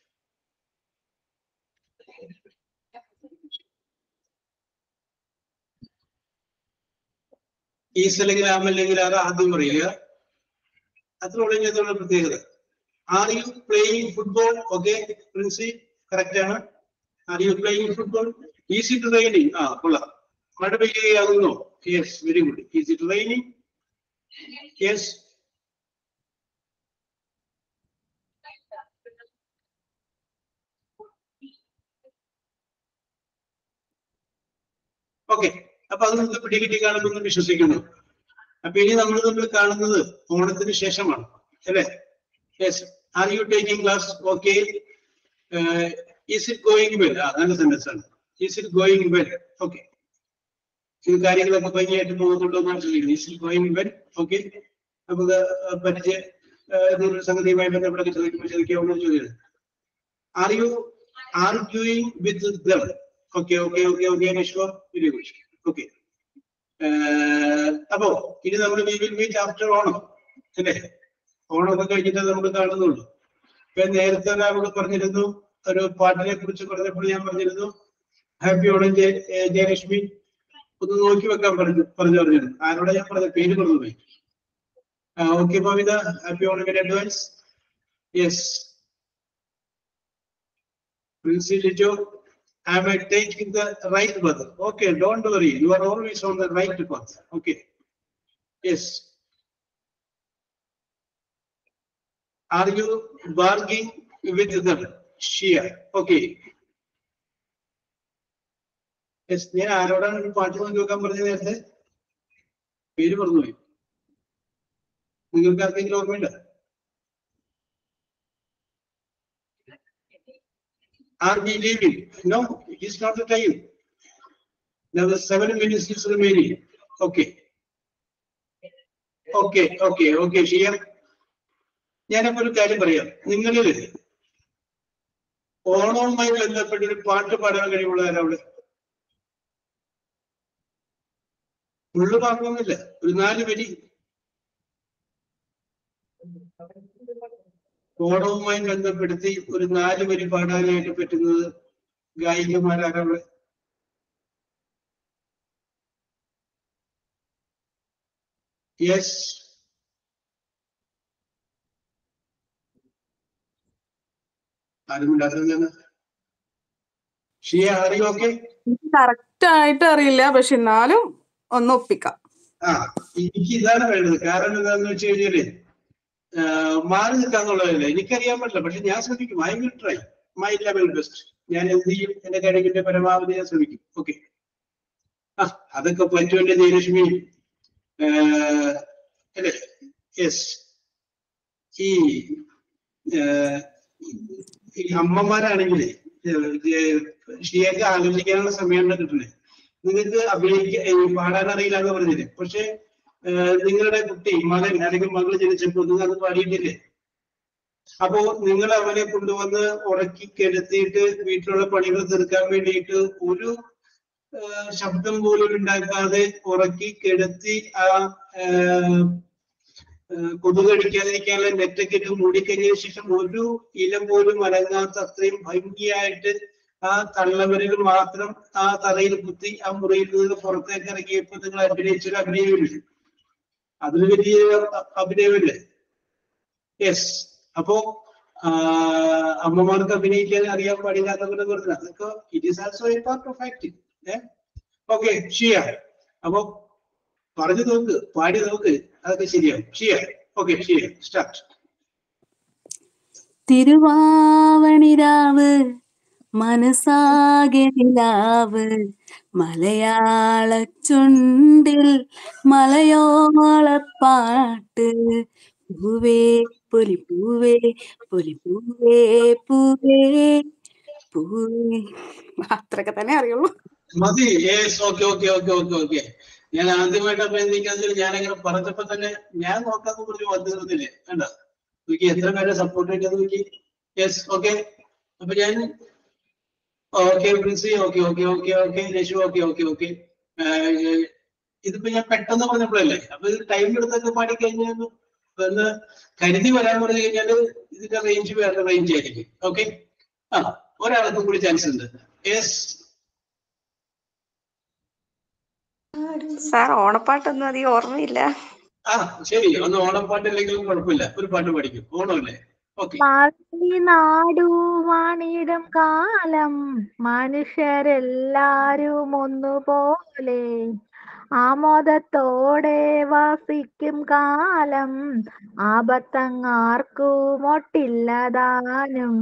is അല്ലെങ്കിൽ am അല്ലെങ്കിൽ ആരാ ആദ്യം പറയുക അത്ര ഉള്ള പ്രത്യേകത are you playing football okay Princy correct ആണ് are you playing football is it raining ah കൊള്ളാം മഴ പെയ്യുകയാകുന്നു yes very good is it raining yes okay അപ്പൊ അത് നിങ്ങൾക്ക് പിടികിട്ടി കാണുമെന്ന് വിശ്വസിക്കുന്നു അപ്പൊ ഇനി നമ്മൾ തമ്മിൽ കാണുന്നത് ഓണത്തിന് ശേഷമാണ് അല്ലേ yes are you taking class okay is it going well ആ നല്ല സെന്റൻസ് ആണ് is it going well okay ഇത് കാര്യങ്ങളൊക്കെ ഭംഗിയായിട്ട് പോകുന്നുണ്ടോ എന്ന് ചോദിക്കുന്നു is it going well okay നമുക്ക് പരിചയ ഇതൊരു സംഗതിയുമായി ബന്ധപ്പെട്ടൊക്കെ ചോദിക്കുമ്പോൾ ചോദിക്കാവുന്ന ചോദ്യം are you arguing with them okay okay okay okay Nishva very good okay അപ്പോ ഇനി നമ്മൾ we will meet after Onam അല്ലേ ഓണമൊക്കെ കഴിഞ്ഞിട്ട് നമ്മൾ കാണുന്നുള്ളൂ ഇപ്പൊ നേരത്തെ ഒരാളോട് പറഞ്ഞിരുന്നു ഒരു പാട്ടിനെ കുറിച്ച് പറഞ്ഞപ്പോൾ ഞാൻ പറഞ്ഞിരുന്നു ഹാപ്പി ഓണം ജയ ഏ, ജയലക്ഷ്മി ഒന്ന് നോക്കി വെക്കാൻ പറഞ്ഞു പറഞ്ഞു പറഞ്ഞിരുന്നു ആരോടെ ഞാൻ പറഞ്ഞ പേര് പറഞ്ഞു പോയി okay Pavitha happy Onam in advance yes Princy Lijo am I taking the right path? Okay, don't worry. You are always on the right path. Okay. Yes. Are you bargaining with them? Shia. Okay. Yes, ഞാൻ ആരോടാണ് ഒരു പാട്ട് നോക്കി വെക്കാൻ പറഞ്ഞത് നേരത്തെ പേര് പറഞ്ഞുപോയി നിങ്ങൾക്ക് ആർക്കെങ്കിലും ഓർമ്മയില്ല Are we leaving? No, it is not the time. Now the seven minutes is remaining. Okay. Okay, okay, okay, Shia. ഞാനപ്പോ ഒരു കാര്യം പറയാം നിങ്ങളിൽ ഓണവുമായി ബന്ധപ്പെട്ട് ഒരു പാട്ട് പാടാൻ കഴിവുള്ള ആരവിടെ ഫുള്ള് പാടണമെന്നില്ല ഒരു നാല് വരി ഓണവുമായി ബന്ധപ്പെടുത്തി ഒരു നാല് വരി പാടാനായിട്ട് പറ്റുന്നത് ഗായികമാരാരവിടെ യെസ് ആരുമില്ലാത്തത് ഷിയ അറിയൊക്കെ
കറക്റ്റ് ആയിട്ട് അറിയില്ല പക്ഷെ എന്നാലും ഒന്ന് ഒപ്പിക്കാം
ആ എനിക്ക് ഇതാണ് വേണ്ടത് കാരണം എന്താന്ന് വെച്ച് കഴിഞ്ഞാല് ആഹ് മാറി നിൽക്കാന്നുള്ളതല്ല എനിക്കറിയാൻ പറ്റില്ല പക്ഷെ ഞാൻ ശ്രമിക്കും I will try my level best ഞാൻ എന്ത് ചെയ്യും എന്റെ കഴിവിന്റെ പരമാവധി ഞാൻ ശ്രമിക്കും ഓക്കെ ആ അതൊക്കെ പറ്റുമല്ലേ ജയലക്ഷ്മി ആഹ് അല്ലേ യെസ് ഈ ആഹ് ഈ അമ്മമാരാണെങ്കിലേ ഷിയൊക്കെ ആലോചിക്കാനുള്ള സമയമാണ് കിട്ടുന്നത് നിങ്ങൾക്ക് അഭിനയിക്ക ഈ പാടാൻ അറിയില്ല എന്ന് പറഞ്ഞില്ലേ പക്ഷെ ഏഹ് നിങ്ങളുടെ കുട്ടി മകൻ അല്ലെങ്കിൽ മകൾ ജനിച്ചപ്പോൾ നിങ്ങൾ അത് പാടിയിട്ടില്ലേ അപ്പോ നിങ്ങൾ അവനെ കൊണ്ടുവന്ന് ഉറക്കി കിടത്തിയിട്ട് വീട്ടിലുള്ള പണികൾ തീർക്കാൻ വേണ്ടിയിട്ട് ഒരു ഏഹ് ശബ്ദം പോലും ഉണ്ടാക്കാതെ ഉറക്കി കിടത്തി ആ ഏഹ് ഏഹ് കൊതുക് കടിക്കാതിരിക്കാനുള്ള നെറ്റൊക്കെ ഇട്ട് മൂടിക്കഴിഞ്ഞതിന് ശേഷം ഒരു ഇല പോലും അനങ്ങാത്ത അത്രയും ഭംഗിയായിട്ട് ആ തള്ളവരിൽ മാത്രം ആ തറയിൽ കുത്തി ആ മുറിയിൽ നിന്ന് പുറത്തേക്ക് ഇറങ്ങിയപ്പോൾ നിങ്ങൾ അഭിനയിച്ചൊരു അഭിനയമില്ലേ അതിൽ വലിയ അ- അഭിനയമല്ലേ യെസ് അപ്പോ ആ, അമ്മമാർക്ക് അഭിനയിക്കാൻ അറിയാൻ പാടില്ലാത്തവരെ പറഞ്ഞത് അതൊക്കെ it is also a part of acting ഏഹ് ഓക്കെ ഷിയ അപ്പൊ പറഞ്ഞു നോക്ക് പാടി നോക്ക് അതൊക്കെ ശരിയാവും ഷിയ ഓക്കെ ഷിയ സ്റ്റാർട്ട്
തിരുവാവണിരാവ് മനസാകെ നിലാവ് മലയാള ചുണ്ടിൽ മലയോളപ്പാട്ട് പൂവേ പൊലി പൂവേ പൊലി പൂവേ പൂവേ പൂവേ അത്രയൊക്കെ തന്നെ അറിയുള്ളൂ
മതി yes okay okay okay okay okay ഞാൻ ആദ്യമായിട്ട് അഭിനന്ദിക്കാന്ന് ഞാൻ അങ്ങനെ പറഞ്ഞപ്പോ തന്നെ ഞാൻ നോക്കാത്ത കുറിച്ച് വന്നു തീർന്നില്ലേ വേണ്ട നോക്കി എത്ര പേരെ സപ്പോർട്ട് ചെയ്തത് നോക്കി യെസ് ഓക്കെ അപ്പൊ ഞാൻ okay Princy okay okay okay okay Rashu okay okay okay ഇതിപ്പോ ഞാൻ പെട്ടെന്ന് പറഞ്ഞപ്പോഴല്ലേ അപ്പൊ ഇത് ടൈം എടുത്തൊക്കെ പാടി കഴിഞ്ഞാൽ ഒന്ന് കരുതി വരാൻ പറഞ്ഞു കഴിഞ്ഞാല് ഇതിന്റെ റേഞ്ച് വേറെ റേഞ്ച് ആയിരിക്കും ഓക്കെ ആ ഒരാൾക്കും കൂടി ചാൻസ് ഉണ്ട് യെസ്
സാർ ഓണപ്പാട്ടൊന്നും അധികം ഓർമ്മയില്ല
ആ ശരി ഒന്ന് ഓണപ്പാട്ടില്ലെങ്കിലും കുഴപ്പമില്ല ഒരു പാട്ട് പഠിക്കും ഓണമല്ലേ ഓക്കെ
മാറി നാടു വാണിടും കാലം മനുഷ്യരെല്ലാരും ഒന്നുപോലെ ആമോദത്തോടെ വസിക്കും കാലം ആപത്തങ്ങാർക്കും ഒട്ടില്ലതാനും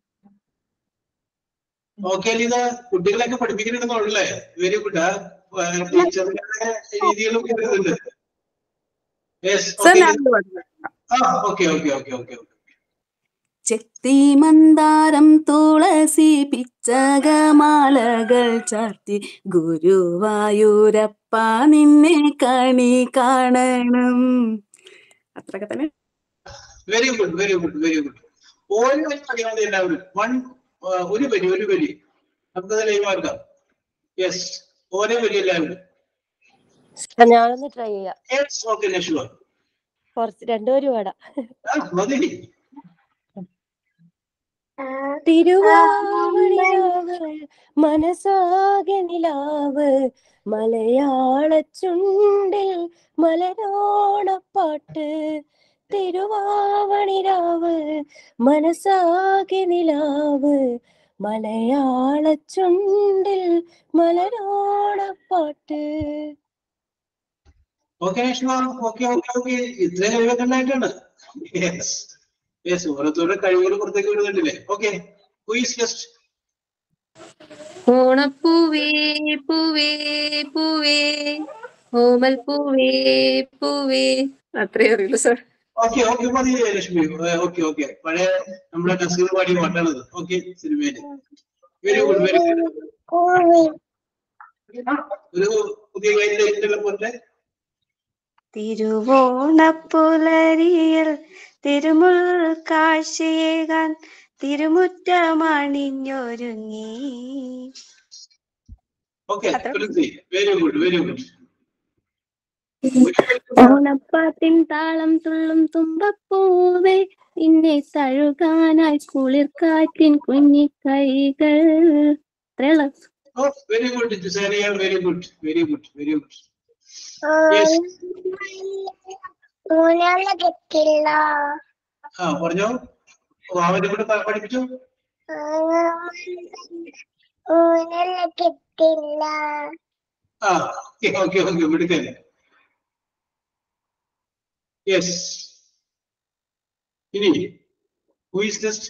ഓക്കെ ലീത കുട്ടികളെയൊക്കെ പഠിപ്പിക്കുന്നുണ്ടെന്നുള്ളേ വെരി ഗുഡ് ആ ടീച്ചറിന്റെ രീതികളും വരുന്നുണ്ട് യെസ്
സാർ ഞാൻ ഇത് പറഞ്ഞു.
ആ okay okay okay okay okay
ചെത്തി മന്ദാരം തുളസി പിച്ചകമാലകൾ ചാർത്തി ഗുരുവായൂരപ്പ നിന്നെ കണി കാണണം അത്രയൊക്കെ തന്നെ
very good very good very good ഓരോ വരി അറിയാവുന്ന എല്ലാവരും വൺ ഒരു വരി ഒരു വരി നമുക്കത് ലൈവാക്കാം യെസ് ഓരോ വരി എല്ലാവരും
ഞാനൊന്ന് ട്രൈ ചെയ്യാം
യെസ് ഓക്കെ ലക്ഷ്മ
കുറച്ച് രണ്ടുപേരും പാടാം
മതി
തിരുവാവണിരാവ് മനസ്സാകെ നിലാവ് മലയാള ചുണ്ടിൽ മലരോണപ്പാട്ട് തിരുവാവണിരാവ് മനസ്സാകെ നിലാവ് മലയാള ചുണ്ടിൽ മലരോണപ്പാട്ട്
okay Lakshma okay okay okay ഇത്രയും കഴിവൊക്കെ ഉണ്ടായിട്ടാണ് യെസ് യെസ് ഓരോരുത്തരുടെ കഴിവുകൾ പുറത്തേക്ക് വിടുന്നുണ്ടല്ലേ ഓക്കെ ക്വീസ് ലിസ്റ്റ്
ഓണപ്പൂവേ പൂവേ പൂവേ ഓമൽ പൂവേ പൂവേ
അത്രേ അറിയുള്ളൂ സാർ
ഓക്കെ ഓക്കെ മതി ലക്ഷ്മി ഓക്കെ ഓക്കെ പഴയ നമ്മുടെ നസീർ പാടി പാട്ടാണത് ഓക്കെ സിനിമയില് വെരി ഗുഡ് വെരി ഗുഡ് ഒരു പുതിയ ഗൈഡിലെ പോലെ
തിരുവോണപ്പുലരിയിൽ തിരുമുൾ കാഴ്ചയേകാൻ തിരുമുറ്റമണിഞ്ഞൊരുങ്ങി
okay very good very good
ഓണപ്പാട്ടിൻ താളം തുള്ളും തുമ്പപ്പൂവേ നിന്നെ തഴുകാനായി കുളിർക്കാറ്റിൻ കുഞ്ഞിക്കൈകൾ ഇത്രയുള്ള
very good Jisaniya very good very good very good yes
ഊഞ്ഞാല കിട്ടില്ല
ആ പറഞ്ഞോ ഓ, അവന്റെ കൂടെ പ- പഠിപ്പിച്ചു
ഊഞ്ഞാല കിട്ടില്ല
ആ ഓക്കെ ഓക്കെ ഓക്കെ വിടുക്കല്ലേ യെസ് ഇനി ഹു ഈസ് നെക്സ്റ്റ്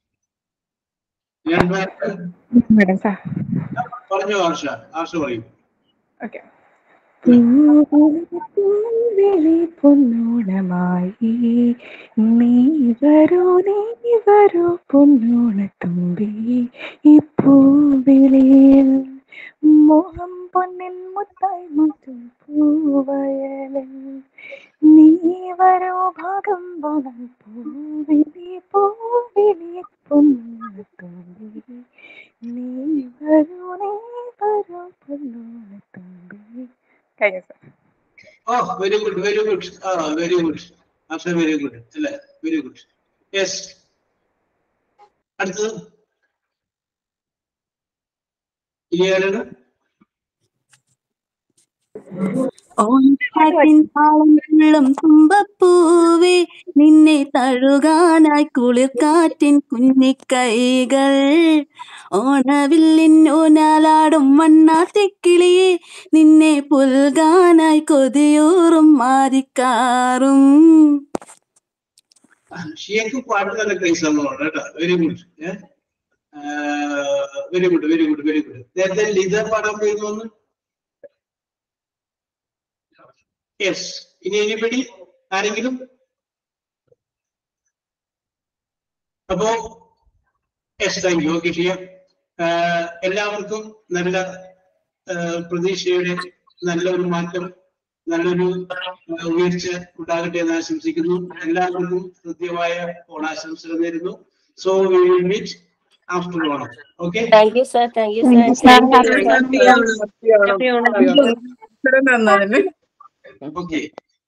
ഞാൻ
മേഡം സാർ
പറഞ്ഞോ ആർഷ ആർഷ പറയും
ഓക്കെ പൊന്നോണമായി നീ വരൂ നീ വരൂ പൊന്നോണത്തുമ്പി ഈ പൂവിളിയിൽ മോഹം പൊന്നിൻ മുത്തായി മുത്തും പൂവയലിൽ നീ വരൂ ഭാഗം പോകാൻ പൂവിളി പൂവിളി പൊന്നോണത്തുമ്പി നീ വരൂ നീ വരൂ പൊന്നോണത്തുമ്പി കഴിഞ്ഞു sir
oh very good very good ah very good Arsha very good അല്ലേ വെരി ഗുഡ് യെസ് അടുത്തത് ഇനി ആരാണ്
ഓണപ്പാട്ടിൻ താളം തുള്ളും തുമ്പപ്പൂവേ നിന്നെ തഴുകാനായി കുളിർക്കാറ്റിൻ കുഞ്ഞിക്കൈകൾ ഓണവില്ലിൻ ഊനാലാടും മണ്ണാത്തിക്കിളിയെ നിന്നെ പുൽകാനായി കൊതിയൂറും മാറിക്കാറും
ഷിയക്ക് പാട്ട് നല്ല ക്രൈസ് ആണെന്നുള്ളത് കേട്ടോ very good very good very good very good നേരത്തെ ലിത പാടാൻ പോയിരുന്നു യെസ് ഇനി എനിപ്പടി ആരെങ്കിലും അപ്പോ yes thank you okay Shiya ആഹ് എല്ലാവർക്കും നല്ല ആഹ് പ്രതീക്ഷയുടെ നല്ലൊരു മാറ്റം നല്ലൊരു ആ, ഉയർച്ച ഉണ്ടാകട്ടെ എന്ന് ആശംസിക്കുന്നു എല്ലാവർക്കും ഹൃദ്യമായ ഓണാശംസകൾ നേരുന്നു so we will meet after Onam okay
thank you sir thank you
Thank you,
sir
sir.
നന്നായിരുന്നു
ഓക്കെ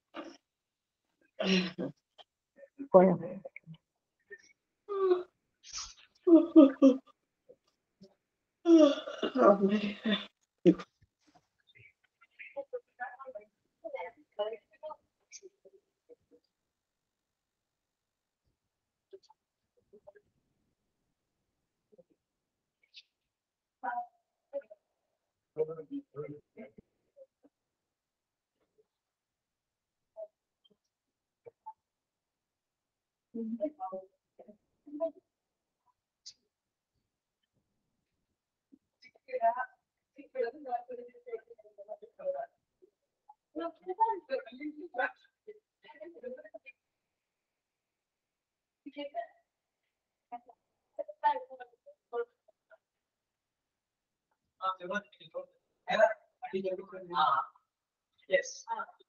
Yes.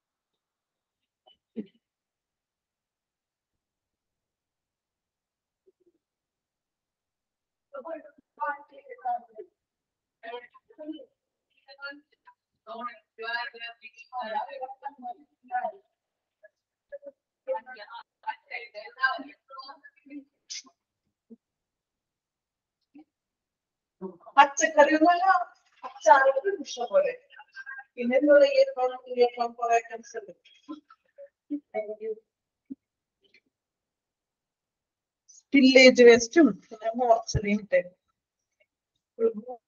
പച്ചക്കറിയൊന്നുമല്ല അച്ചാറുകൾ ഇഷ്ടം പോലെ പിന്നെ എന്നുള്ള ഈർപ്പം ഈർപ്പം കുറെ ഐറ്റംസ് ഉണ്ട് സ്പില്ലേജ് വേസ്റ്റും പിന്നെ മോർച്ചറിയും